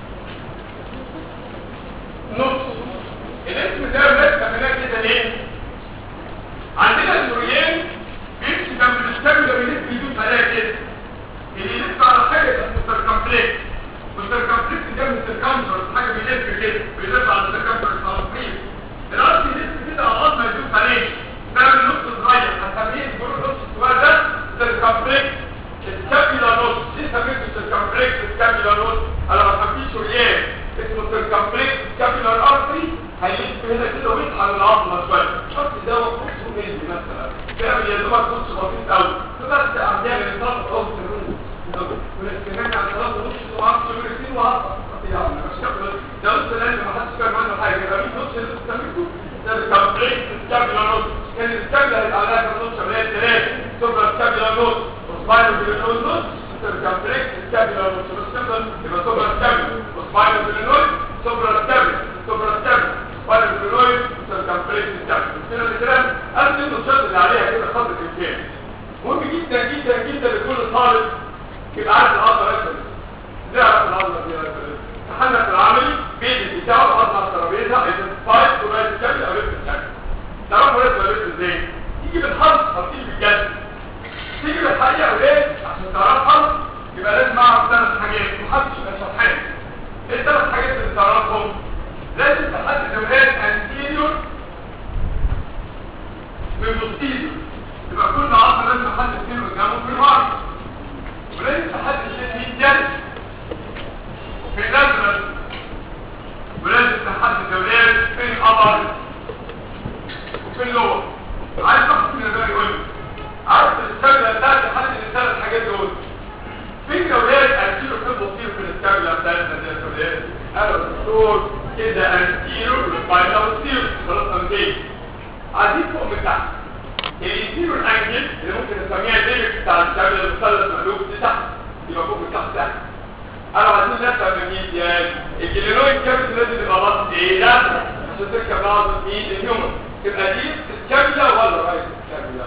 نوتس الاسم ده بس خلينا كده ليه عندنا السوريان بيمشي جنب السكابيولار بيلف يدوس عليها كده اللي يلف على حاجه اسمه سيركمفلكس والسيركمفلكس ده من السيركمفرنس حاجه بيلف كده بيلف على السيركمفرنس على الطريق الارض يلف كده على الارض ما يدوس عليه تعمل نص صغير هسميه الجروب نص الصغير ده سيركمفلكس السكابيولا نوت ليه سميته سيركمفلكس السكابيولا نوت انا ما سميتش ريال اسمه سيركمفلكس السكابيولا ارتري هيلف هنا كده ويطحن العظمه شويه الشخص ده نص ملي مثلا تعمل يا دوبك نص بسيط قوي فبس اعمال الانسان خالص الروح والاستماع على صلاه نص وعصر سوريتين وعصر يعني مش كده ده نص لازم ما حدش فاهم عنه حاجه يبقى مين نص اللي بتسميه ده الكابريت الكابيلا نوت كان الكابيلا اللي عليها في النص اللي هي ثلاثه سوبر الكابيلا نوت وسباينو بالنوت نوت الكابريت الكابيلا نوت السيمبل يبقى سوبر الكابيلا وسباينو بالنوت سوبر الكابيلا سوبر الكابيلا سباينو بالنوت الكابريت الكابيلا كده الكلام قبل النشاط اللي عليها كده خط الامكان مهم جدا جدا جدا لكل طالب يبقى عارف العضله رسم ازاي عارف العضله دي رسم تحنك العملي بيجي بتاعه العضله على الترابيزه ايدنتيفايد كوبايه الشكل او لبس الشكل تعرفوا رسم ولا لبس ازاي تيجي بالحرف او تيجي بالجد تيجي بالحقيقه وليه عشان تعرفها يبقى لازم اعرف ثلاث حاجات محدش يبقى شرحان ايه الثلاث حاجات اللي تعرفهم لازم تحدد اولاد انتيريور من بوستيريور يبقى كل عضله لازم تحدد فين قدامه في الراس ولازم تحدد فين الجلد وفي الازرق ولازم تحدد اولاد فين القبر وفي اللور عايز تاخد من ده يقول لي عارف السبله بتاعت تحدد الثلاث حاجات دول فين اولاد انتيرو في البطير في السبله بتاعتنا دي يا اولاد انا دكتور كده انتيرو والسباينال بطير خلاص امتين عايزين فوق من تحت الانتيرو الانجل اللي ممكن نسميها الليمت بتاع الشامل المثلث مقلوب دي تحت يبقى فوق من تحت تحت انا عايزين نفهم من مين يعني الجلينويد كابت لازم يبقى باص ايه لا عشان تركب بعض مين الهيومن تبقى دي الكابيلا ولا رايت الكابيلا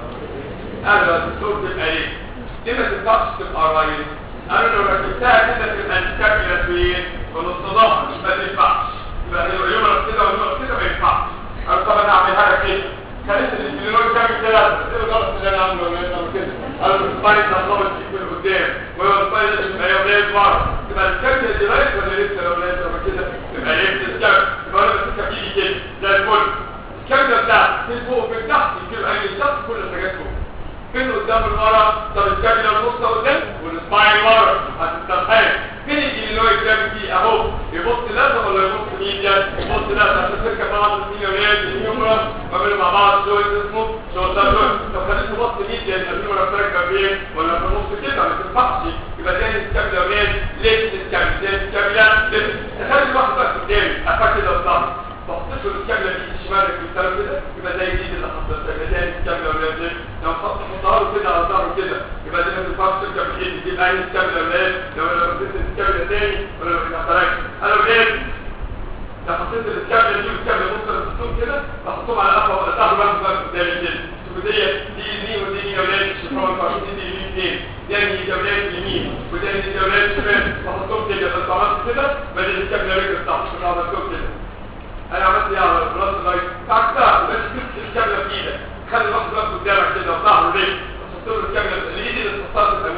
انا الدكتور تبقى ليه دي ما تنفعش تبقى رايت انا لو ركبتها كده تبقى الكابيلا فين في نص ظهر ما تنفعش يبقى الهيومن كده والهيومن كده ما ينفعش انا طبعا هعملها لك كده كانت الانجلينوي كامل ثلاثة ايه الغلط اللي انا عامله ولا انا كده انا السبايس هطلبت فيك من قدام وهو السبايس اللي تبقى يومية ورا تبقى الكامل اللي رايت ولا لسه لو رايت لما كده تبقى لسه الكامل يبقى انا بسكة فيه كده زي الفل الكامل بتاعتي من فوق ومن تحت يمكن انجل تحت كل الحاجات فوق فين قدام من ورا طب الكامل النص قدام والسباين ورا هتسترخي فين الجلينوي كامل دي اهو يبص لازم ولا يبص ميديا يبص لازم عشان تركب بعض المليونات الهيومرا وعملوا مع بعض شوية اسمه شوية شوية طب خليك تبص ميديا يبقى الهيومرا تركب فين ولا في النص كده ما تنفعش يبقى ده الكامل اولاد ليه الكامل ده الكامل ليه تخلي الواحد بقى قدامي افكر كده وصح تحطش له الكامله دي شمالك في الكلام كده يبقى زي دي اللي حطيتها يبقى زي الكامله اولاد دي لو حطها له كده على ظهره كده يبقى دي ما تنفعش تركب بايدي دي بقى الكامله اولاد لو لو نسيت الكامله تاني ولا لو اتحركت انا اولاد لو حطيت الكامله دي والكامله بص الخطوط كده بحطهم على قفا ولا تحت بقى بقى قدامي كده شوفوا دي دي يمين ودي يا اولاد شوفوا ما دي دي يمين اثنين دي دي اولاد يمين ودي دي اولاد شمال بحطهم كده بس عملت كده بدل الكامله رجل تحت كده عملتهم كده انا عملت ايه على البلاس لايت عكسها بس تمسك الكامله في ايدك خلي الواحد واقف قدامك كده وظهره ليه تحط له الكامله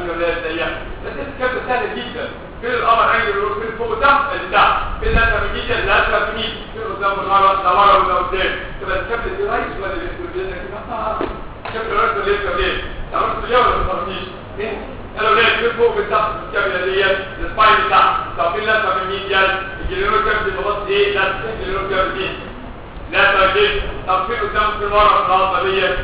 يا ولاد ضيقه بس الكبده سهله جدا فين القمر انجل فين فوق تحت اللي تحت فين لاتر ميديا لاتر ميد فين قدام ورا ده ورا وده قدام تبقى الكبده دي رايت ولا ليفت ولا كده الكبده رايت ولا ليفت ليه تعرفوا ليه ولا ما تعرفيش انا ولاد فين فوق من تحت الكبده ديت السباين تحت طب فين لاتر ميديا الجليرو كبده بغض ايه لاتر الجليرو كبده لاتر دي طب فين قدام فين ورا في العضله ديت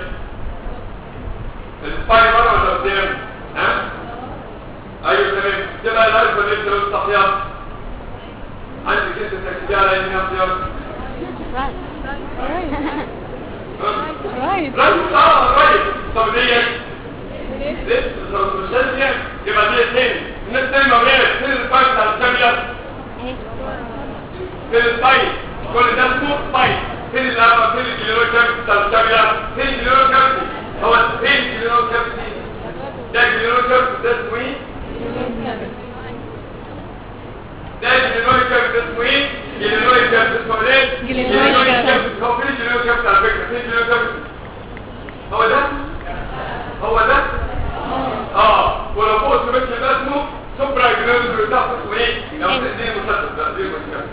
السباين ورا ولا قدام ها ايوه تمام تبقى الالف والليفت والصحيان عندك انت تكتبي على يمين اختيار Right. رايت اه رايت طب ديت لسه مش لازم يعني يبقى دي تاني الناس دايما غير فين السباين بتاع الكاميرا فين السباين كل ده اسمه سباين فين الأمر فين الجليرو كابتي بتاع الكاميرا فين الجليرو كابتي هو فين الجليرو كابتي ده الجليرو كابتي ده اسمه ايه ده الجلينوي كابت اسمه ايه؟ الجلينوي كابت اسمه ايه؟ جلينوي كابت. هو فين الجلينوي كابت على فكرة؟ فين الجلينوي كابت؟ هو ده؟ هو ده؟ اه ولو فوق السمك ده اسمه سوبرا جلينوي بتاعته اسمه ايه؟ لو تديني مسدس ده دي مسدس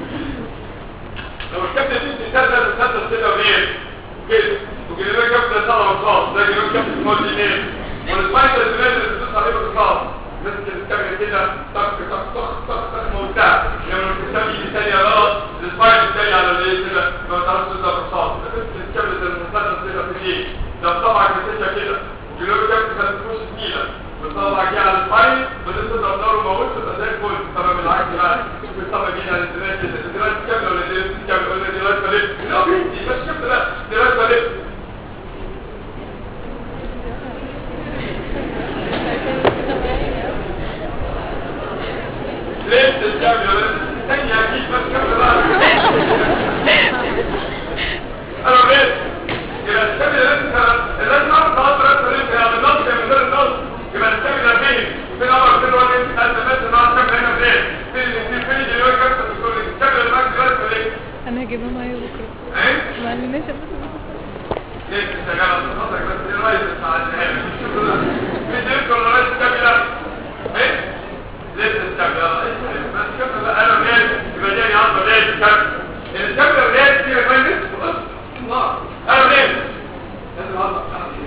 لو الكابت دي بتتسدد المسدس كده وليه؟ كده وجلينوي كابت ده سبع رصاص ده جلينوي كابت اسمه ايه؟ والسبايدر اللي بتدوس عليه بالرصاص مثل الكاميرا كده طق طق طق طق طق موتاه لما الكتاب يجي تاني غلط السبايد التاني على الايه كده ما تعرفش تضرب الرصاص مثل الكاميرا المسدس كده في ايه لو طبعا كتشة كده جلوب كابت كانت تخش تقيلة بتطلع كده على السبايد وانت تضرب نار وموت تبقى زي الفل طبعا بالعكس بقى بتطلع كده على الانترنت كده الانترنت كاملة ولا دي كاملة ولا دي رايت فليب لا بيدي بس شفت لا دي رايت فليب ليه الكاميرا تاني اكيد بس كاميرا انا بيت يبقى الكاميرا لسه لازم اعرف اقدر ادخل يعني النص من غير النص يبقى الكاميرا فين فين امر فين ولا انت انت بس مع الكاميرا هنا فين فين اللي فين اللي هو كابتن بتقول لي الكاميرا اللي معاك دلوقتي ليه انا هجيبها معايا بكره ايه ما عندناش ليه انت شغال على صوتك بس ايه رايك بتاع الجهاز مش يمكن ولا رئيس الكاميرا ايه لسه الكاميرا بس كده بقى انا مالي يبقى جاي عضله ليه الكاميرا الكاميرا ليه فيها كويس الله انا مالي لازم اضغط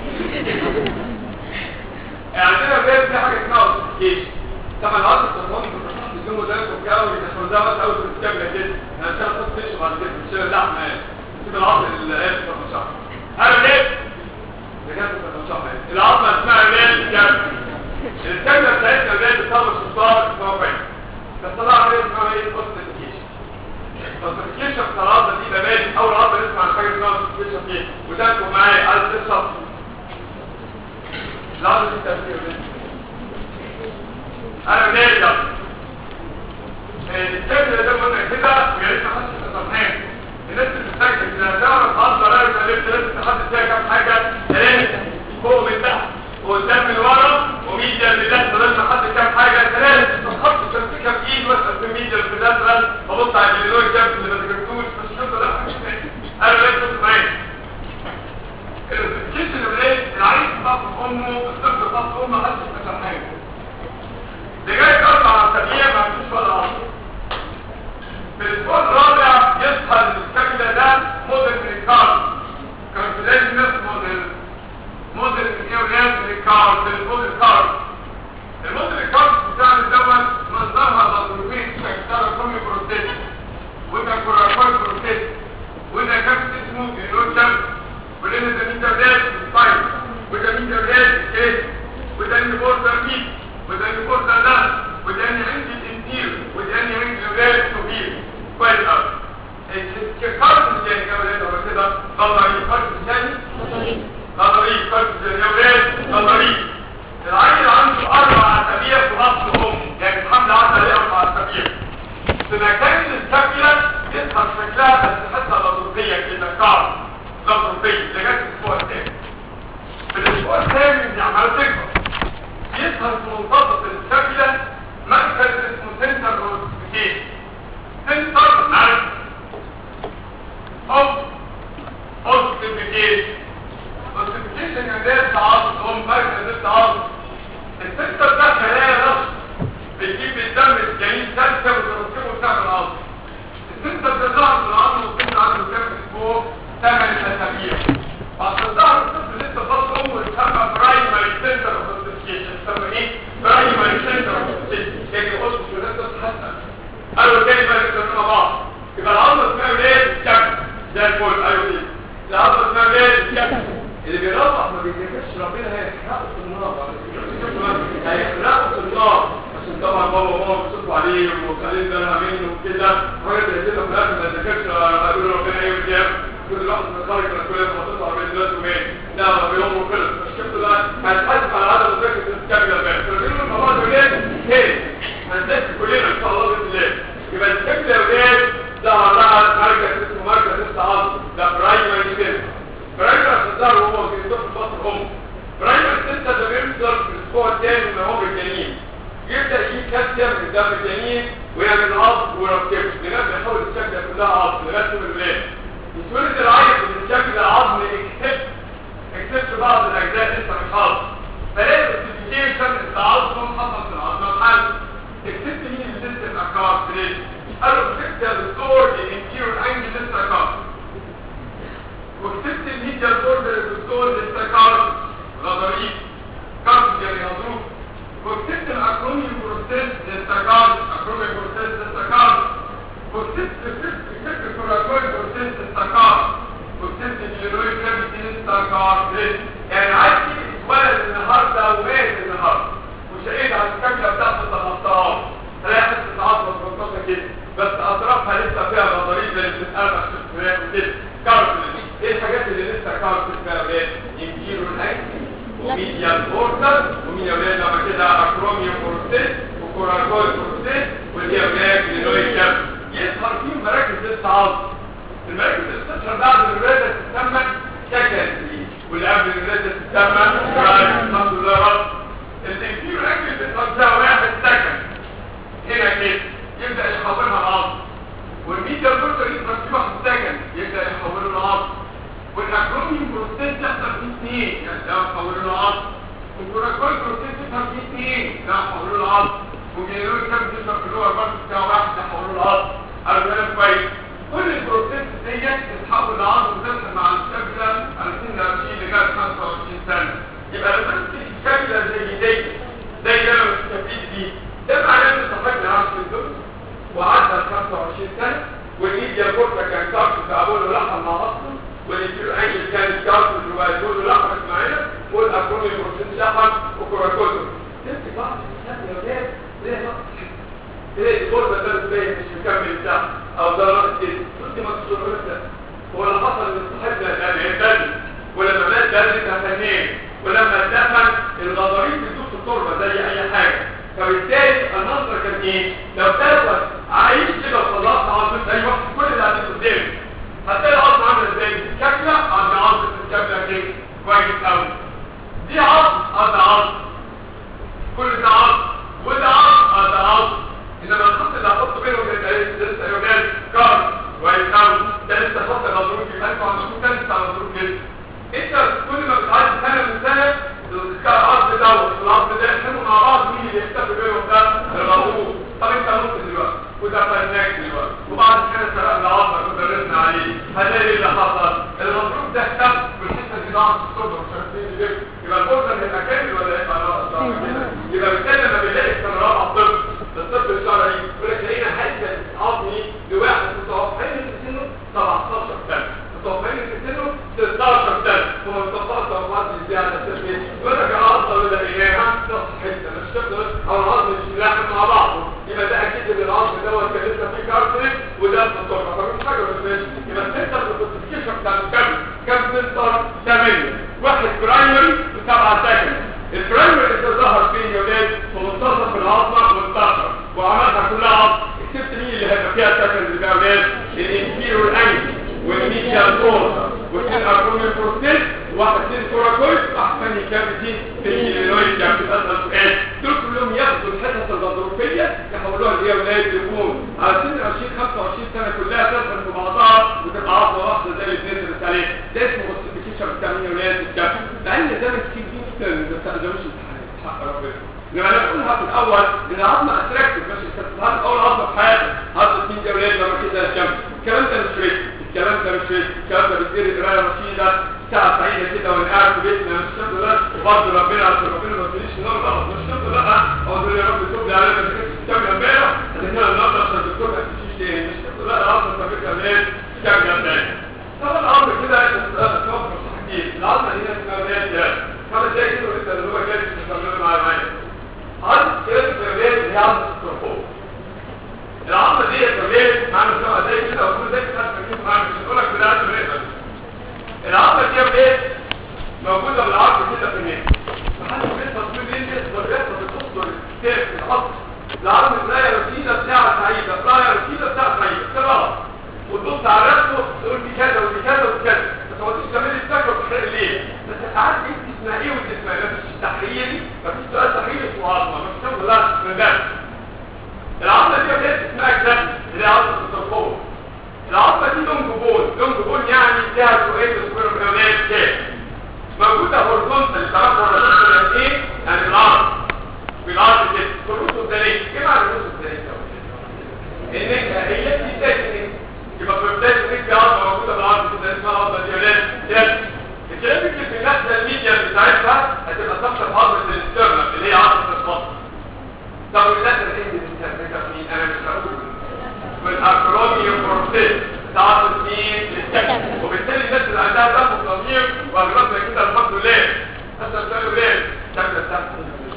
عندنا بقى في حاجه اسمها اوتوفيكيشن طبعا العصر التليفون بيكون مدرس وبتاع ويدخل ده بس اول في الكاميرا كده انا مش هاخد تيشو بعد كده مش اللحمه يعني سيب العصر الايه في الشهر انا ليه بجد في الشهر العظمه اسمها ريال الكاميرا الكاميرا بتاعتنا ريال بتطلع الصوت اسمها فين بس طلع عليه اسمها ايه اوتوفيكيشن اوتوفيكيشن بتاع العظمه دي ده ماشي اول عظمه نسمع عن حاجه اسمها اوتوفيكيشن فيه وتاكلوا معايا عايز تشرب لحظة التفكير ده انا جاي ده الكابل ده قلنا كده ويا ريت محدش يتصنعه الناس اللي بتذاكر اذا تعرف عضله رايت ولا ليفت لازم تحدد فيها كام حاجه ثلاثه فوق من تحت وقدام من ورا وميديا من تحت لازم تحدد كام حاجه ثلاثه تحط كام في كام ايد مثلا في ميديا في لاترال وابص على الجلينوي كابل اللي ما ذكرتوش بس شوف ده انا لازم معاك الكيس اللي بلاقي العيش خط امه الطفل خط امه محدش فاكر حاجه لغايه اربع اسابيع ما فيش ولا عصر في الاسبوع الرابع يصحى الكبده ده مودرن ريكارد كان في بدايه الناس مودرن مودرن ايه ولاد ريكارد المودرن كارد المودرن كارد بتعمل دوت منظرها مضروبين كاكتارا كومي بروتيت وده كوراكوي بروتيت وده كابت اسمه جنون كابت ولان ده مين تبلاد سبايك وده مين تبلاد كيس وده اللي بوردر ميت وده اللي بوردر نان وده اللي عندي الانتير وده اللي عندي الولاد كبير كويس قوي الكارت الثاني يا ولاد هو كده نظري الكارت الثاني نظري الكارت الثاني يا ولاد نظري العيل عنده اربع اسابيع في بطن امه يعني الحمل عدى عليه اربع اسابيع في مكان الكابيلة يظهر شكلها بس حتى لطرقية كده كارت لطرقية لغاية الاسبوع الثاني في الاسبوع الثاني دي عمالة تكبر يظهر في منتصف الكابيلة مركز اسمه سنتر روتيفيكيشن سنتر عارف اوف اوستيفيكيشن اوستيفيكيشن يعني ده التعاطف هو مركز التعاطف السنتر قالوا تاني بقى نكتب مع بعض يبقى العظمه اسمها ايه الكبد زي الفل ايوه كده العظمه اسمها ايه الكبد اللي بيرفع ما بيذاكرش ربنا هيحرقه في النار هيحرقه في النار عشان طبعا بابا وماما بيصرفوا عليه وخليل بالها منه وكده حاجات زي كده في الاخر ما ذاكرش هيقولوا ربنا ايه وكده كل واحد من الخارج من الكليه محطوط على بين دلوقتي ومين لا ما بيوم وخلص مشكلته لا هيتحاسب على عدد مذاكره الكامله الباقي فبيقولوا الموضوع ده ليه؟ هي هنذاكر كلنا ان شاء الله باذن الله يبقى الكامله يا ولاد ظهر لها مركز اسمه مركز لسه عظم ده برايمري سيل برايمري عشان ظهر وهو في الطفل بطن امه برايمري سيل ده بيظهر في الاسبوع الثاني من عمر الجنين يبدا يجيب كالسيوم من دم الجنين ويعمل عظم ويركبه لغايه ما يحول الشكل كلها عظم لغايه ما الولاد يتولد العيط من الشكل العظم اكسبت اكسبت بعض الاجزاء لسه مش عظم فلازم السيفيكيشن التعظم حصل في العظم الحل اكسبت مين السيستم اكارت ليه؟ قالوا اكسبت يا دكتور الانتيرور انجل لسه اكارت واكسبت الميديا بوردر الدكتور لسه اكارت غضاريف كارت يعني غضروف واكسبت الاكروميوم بروسيس لسه اكارت اكروميوم بروسيس لسه اكارت واكسبت اكسبت الكوراكويد بروسيس لسه اكارت واكسبت الجينويد كافيتي لسه اكارت ليه؟ يعني عايز اتولد النهارده ومات النهارده وشقيت على الكامله بتاعته طلعتها هلاقي حته العظمه متنططه كده بس اطرافها لسه فيها غضاريف اللي بتتقرقش في الفراخ وكده كارتلج ايه الحاجات اللي لسه كارتلج فيها ولاد يمكيرو الاكل وميديال بورتر ومين يا ولاد لما كده اكروميوم بورتيت وكوراكويد بورتيت واللي هي ولاد لينوي كاب يظهر فيهم مراكز لسه عظم المراكز اللي بتظهر بعد الولاده تسمى سكندري واللي قبل الولاده تسمى برايم الحمد لله رب الانفيرو اكل بتظهر واحد سكند هنا كده يبدا يحولها العظم والميديا بورتر يظهر في واحد سكند يبدا يحوله العظم والاكروميوم بروسيس يحصل فيه اثنين يعني ده يحوله العظم والكوراكويد بروسيس يظهر فيه اثنين ده يحوله العظم والجينويد كام يظهر في اللور بارت بتاع واحد يحوله العظم قالوا كلام كويس كل البروسيس ديت تتحول لعظم وتدخل مع الشبكه على سن 20 لغايه 25 سنه يبقى لما تمسك الشبكه زي دي زي اللي انا مستفيد بيه ده معناه ان صاحبنا عاش في الدنيا وعدى ال 25 سنه والميديا بورتا كان كارت في ابوه لحم مع اصله والانتيرو انجل كان كارت في الوايدول لحم معانا والاكرومي بروسيس لحم وكوراكوتو تمسك بعض الانسان يا ولاد ليه نقص تلاقي الغربة ده ازاي مش مكمل بتاع او ده ناقص كده قلت ما تصور ده هو اللي حصل ان صاحبنا ده بيتبدل ولما مات بدل كان فنان ولما اتدفن الغضاريف بتدوس في التربه زي اي حاجه فبالتالي المنظر كان ايه؟ لو تاخد عايش كده وطلعت عظمه زي واحد كل اللي قاعدين قدامي هتلاقي العظم عامله ازاي؟ شكله عند عظمه الشكله كده كويس قوي دي عظم قد عظم كل ده عظم وده عظم قد عظم انما الخط اللي هحطه بينهم يبقى ايه لسه يوجد كار كويس قوي ده لسه خط مضروب يبقى انتوا عندكم كام بتاع مضروب كده انت كل ما بتعدي سنه من سنه العظم دوت والعظم ده يحكموا مع بعض مين اللي يختفي بينهم ده الغضروف طب انت ممكن دلوقتي وده فناك دلوقتي وبعد كده سرقنا عظمك ودرسنا عليه هنلاقي ايه اللي حصل الغضروف ده اختفى والحته دي ضاعت في الصدر مش عارفين ليه يبقى الفرصه هيبقى كامل ولا هيبقى ناقص يبقى بالتالي لما بنلاقي في سنه رابعه طب الطب الشرعي يقول لك لقينا حته عظمي لواحد متوفين في سنه 17 سنه متوفين في سنه 16 سنه هم متوفين توفات ازاي على اساس ايه؟ يقول لك العظمه اللي لقيناها نص حته مش تقدر او العظم مش ملاحم مع بعضه يبقى ده اكيد ان العظم دوت كان لسه فيه كارتريج وده في التربه فمش حاجه مش ماشي يبقى السنتر الكلاسيفيكيشن بتاع الكم كم سنتر 8 واحد برايمري وسبعه سكند البرايمري اللي ظهر فين يا ولاد في منتصف العظمه والطشر وعملها كلها عظم اكتبت مين اللي هيبقى فيها سكند اللي بقى ولاد الانفيرور انجل والميديال فورس واثنين اركونيال بروستيت واحد اثنين كوراكويد واحد ثاني كافيتي في الهيلويد كافيتي اسال سؤال دول كلهم ياخدوا الحصص الغضروفيه يحولوها لايه يا ولاد يكون على سن 20 25 سنه كلها تدخل في بعضها وتبقى عظمه واحده زي الاثنين اللي عليه ده اسمه اوستيفيكيشن بتاع مين يا ولاد الكافيتي مع ان ده مسكين جدا بس ده مش امتحان حق ربنا لما انا بقولها في الاول ان العظمه اتراكتيف مش استثمار اول عظمه في حياتك عظمه مين يا ولاد لما كده الشمس الكلام ده مش ريسك الكلام ده مش ريسك الكلام ده بيصير قرايه رشيده ساعه سعيده كده وانا قاعد في بيتنا مش شرط لا وبرضه ربنا عشان ربنا ما تقوليش النهارده مش شرط لا اقول له يا رب توب لي على ما تكتبش الكتاب امبارح هتنزل النهارده عشان الدكتور اللي هي عضله الترقوه العضله دي كمان معنى سواء زي كده وكل زي كده مش معنى مش هقول لك بدات من العضله دي ايه موجوده بالعرض كده في النص محل في تصوير دي ضربات بتصدر كيف العصر العرض لا روتينه بتاع سعيده لا روتينه بتاع سعيده كده غلط وتبص على راسه تقول دي كذا ودي كذا ودي كذا ما تقعديش تعملي الفكره وتحرق ليه بس ساعات انت اسمها ايه وانت اسمها ايه مفيش تحريري مفيش سؤال تحريري اسمه عظمه مفيش شغل لا من ده العظمه دي بجد اسمها كذا اللي هي عظمه الترقوه العظمه دي لونج بون لونج بون يعني فيها سؤال سكوير مليونات كام موجوده هورزونتال تعرفوا هورزونتال يعني ايه يعني بالعرض بالعرض كده كروس الدليل ايه معنى كروس الدليل ان هي دي تكنيك يبقى في بدايه الفكره عظمه موجوده بالعرض كده اسمها عظمه ديولات يلا الكلام اللي في الناحيه الميديا بتاعتها هتبقى ثابته في عظمه الاسترنال اللي هي عظمه البطن طب الناحيه الهند دي بتاعتها مين انا مش هقول والاكرونيوم بروسيس تعرف مين للكلام وبالتالي الناس اللي عندها دم وضمير واغلبنا كده الحمد لله حتى قالوا ليه شكل الدم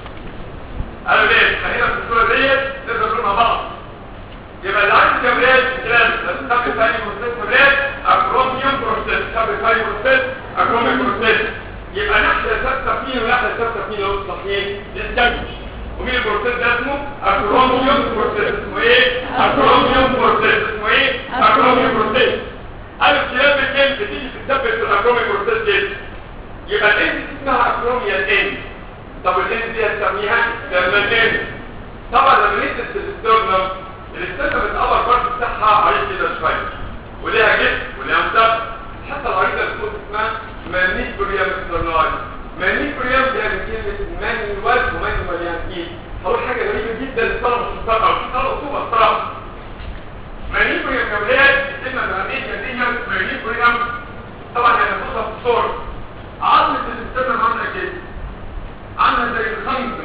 قالوا ليه فهنا في الصوره ديت نقدر نقول مع بعض يبقى اللي عايز جمريات كلام لازم تاخد ثاني بروسيس جمريات اكروميوم بروسيس تاخد ثاني بروسيس اكروميوم بروسيس يبقى ناحيه ثابته فين وناحيه ثابته فين لو صحيح للجنب ومين البروسيس ده اسمه اكروميوم بروسيس اسمه ايه اكروميوم بروسيس اسمه ايه اكروميوم بروسيس قالوا الكلام بالكلمه بتيجي تثبت في الاكروميوم بروسيس دي يبقى الان اسمها اكروميال ان طب الان دي هتسميها لما الان طبعا لما نزلت في الاسترنم الاسترنم الابر بارت بتاعها عريض كده شويه وليها جسم وليها مدب حتى العريضه بتكون اسمها مانيبريم استرنال مانيبريم دي من كلمه مانيوال ومانيوال يعني ايه اول حاجه غريبه جدا الطلبه مش مصدقه مش طلبه طوبه الصراحه مانيبريم يا ولاد الكلمه الامريكيه دي مانيبريم طبعا هي هنبصها في الصور عظمه الاسترنم عامله كده عامله زي الخنجر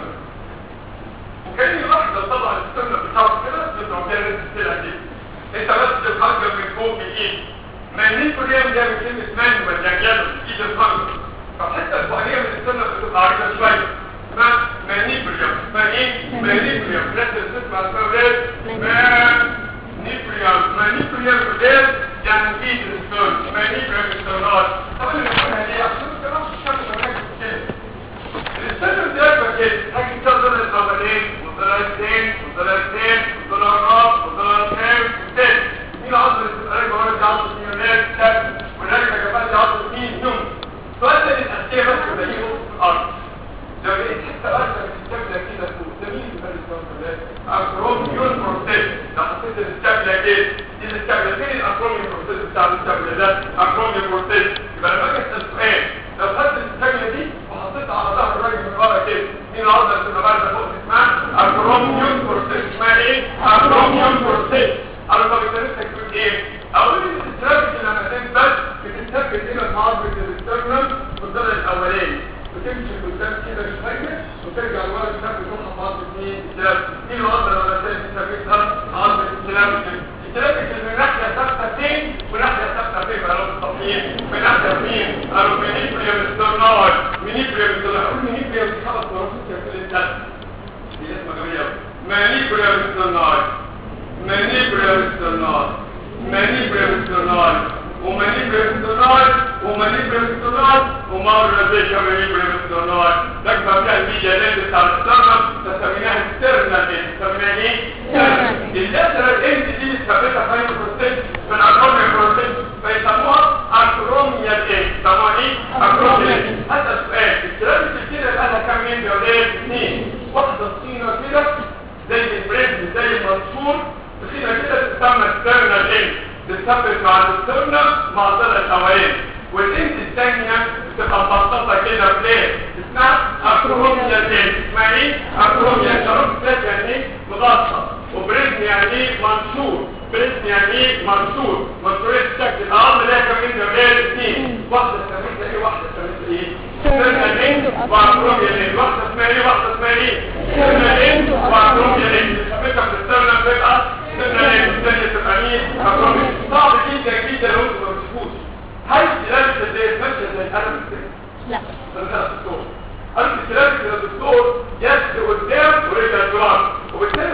وكان الواحدة طبعا السنة بتاعه كده تبقى فيها ناس كتير كده انت بس الخنجر من فوق بالايد ما النيكو دي من من كلمة مانوال يعني جاب ايد الخنجر فالحتة الفوقانية من السنة بتبقى عريضة شوية اسمها مانيبريوم اسمها ايه؟ مانيبريوم ناس اللي بتسمع اسمها ولاد مانيبريوم مانيبريوم ولاد يعني ايد السنة مانيبريوم السنات طبعا اللي بقولها ليه عشان كمان مش شرط هناك كده الاستاذ ده كده حاجه تقدر الاولين والضلع الثاني والضلع الثاني والضلع الرابع والضلع الخامس والثالث مين عضله القلب ولا عضله النيونات الثالث وهناك يا جماعه دي عضله مين نوم سؤال ده الاساسيه بس بلاقيه في الارض لو لقيت حته ارض بتستبدل كده فوق ده مين اللي بيقول الكلام ده اكروميون بروسيس لو حطيت الاستبدله كده دي الاستبدله فين الاكروميون بروسيس بتاع الاستبدله ده اكروميون بروسيس يبقى لما اجي اسال سؤال لو خدت الاستبدله دي وحطيتها على ظهر الراجل من ورا كده مين العضله اللي بتبقى بارده فوق اسمها اكروميون بروسيس اسمها ايه اكروميون بروسيس انا طب انت نفسك تقول ايه اقول ان الاستراتيجي لما تنزل بتثبت هنا في عضله الاسترنم في الضلع الاولاني وتمشي قدام كده شويه وترجع لورا تثبت روحها في عضله مين السلام مين العضله ولا تاني تثبتها عضله السلام السلام من ناحيه ثابته فين وناحيه ثابته فين بقى لو التصميم من ناحيه فين قالوا منيبريم استرنال منيبريم استرنال اقول منيبريم دي خمس مرات في الانسان دي اسمها جميله منيبريم استرنال منيبريم استرنال منيبريم استرنال ومانيبريم استرنال ومانيبريم استرنال ومرة زي كمانيبريم استرنال لكن فيها الميجانات بتاع الاسترنال تسميناها استرنال ايه؟ تسميناها ايه؟ الاسترنال انت دي ثابتة فاين بروسيس من اكروميا بروسيس فيسموها اكروميا ايه؟ يسموها ايه؟ اكروميا هذا السؤال الكلام اللي كده يبقى لها كام مين يا ولاد؟ اثنين واحدة صينة كده زي البريد زي المنصور صينة كده تسمى استرنال ايه؟ بتثبت مع السنة مع ضلع الأولين والإنت الثانية بتبقى مبسطة كده بليه اسمها أكروميا تاني اسمها إيه؟ أكروميا شرط ذات يعني إيه؟ مغطى وبريزم يعني إيه؟ منشور بريزم يعني إيه؟ منشور منشورية الشكل الأرض لها كمان جمال اثنين واحدة سميتها إيه؟ واحدة سميتها إيه؟ سنة إيه؟ وأكروميا إيه؟ واحدة اسمها إيه؟ واحدة اسمها إيه؟ سنة إيه؟ وأكروميا إيه؟ سميتها في السنة بتبقى سنة إيه؟ الثانية تبقى مين؟ أكروميا صعب جدا جدا لو انتوا ما بتشوفوش هل الكلاب زي ماشيه زي القلم كده لا ده الدكتور قلب الكلاب يا دكتور يد قدام ورجل لورا وبالتالي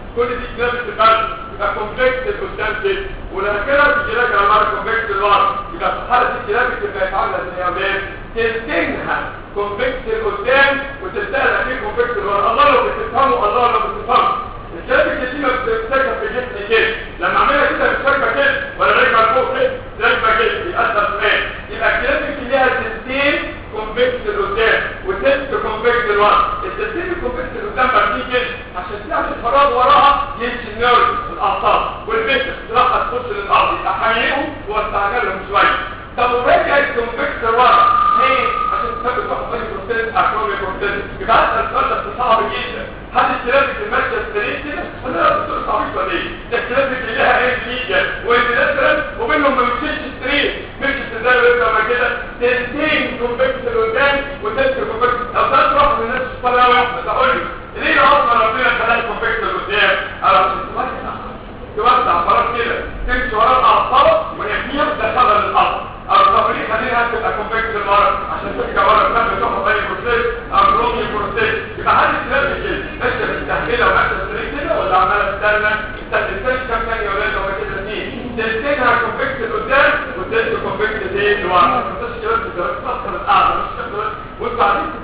كل دي كلاب بتتقل يبقى كونفكس قدام كده ولما كده بيجي لك على مره كونفكس لورا يبقى في حاله الكلاب بتبقى عامله زي اولاد تلتينها كونفكس لقدام وتلتقى فيه كونفكس لورا الله لو بتفهمه الله لو بتفهمه الكلاب الكتيمة بتمسكها في جسمي كده لما اعملها كده بتفكها كده ولا راكبه لفوق كده راكبه كده يأثر شويه يبقى الكلاب اللي ليها تلتين كونفكس لقدام وتلت كونفكس لورا التلتين الكونفكس لقدام بتيجي كده عشان تعمل فراغ وراها يمشي النيرف الاعصاب والفكر راح تخش للارض يبقى حييهم ووسعنا لهم شويه طب وراجع الكونفكس لورا ليه؟ عشان تثبت واحد ثاني بروتين اكرومي بروتين يبقى اسال السؤال ده صعب جدا هل الكلاب اللي ماشيه ستريت كده؟ انا لا دكتور صعب ولا ايه؟ ده الكلاب اللي لها ايه ليجا والبلاترال وبينهم ما بيمشيش ستريت مشي ازاي ويبقى ما كده تنتين كونفكس لقدام وتلت كونفكس لو ده تروح من الناس الصلاه واحده تقول لي ليه اصلا ربنا خلق كونفكس لقدام؟ عشان توسع توسع خلاص كده تمشي ورا الاعصاب ويحميها وتدخلها للارض او التمرين خليها تبقى كونفكس للورا عشان ترجع ورا الدم تاخد اي بروسيس او برومي بروسيس يبقى هل الكلام كده ماشيه مستهبله وماشيه ستريت كده ولا عماله تستنى تستنى كام ثانيه ولا لو كده اثنين تلتينها كونفكس لقدام وتلت كونفكس ايه لورا ما تنساش كده تفكر الاعلى مش وانتوا قاعدين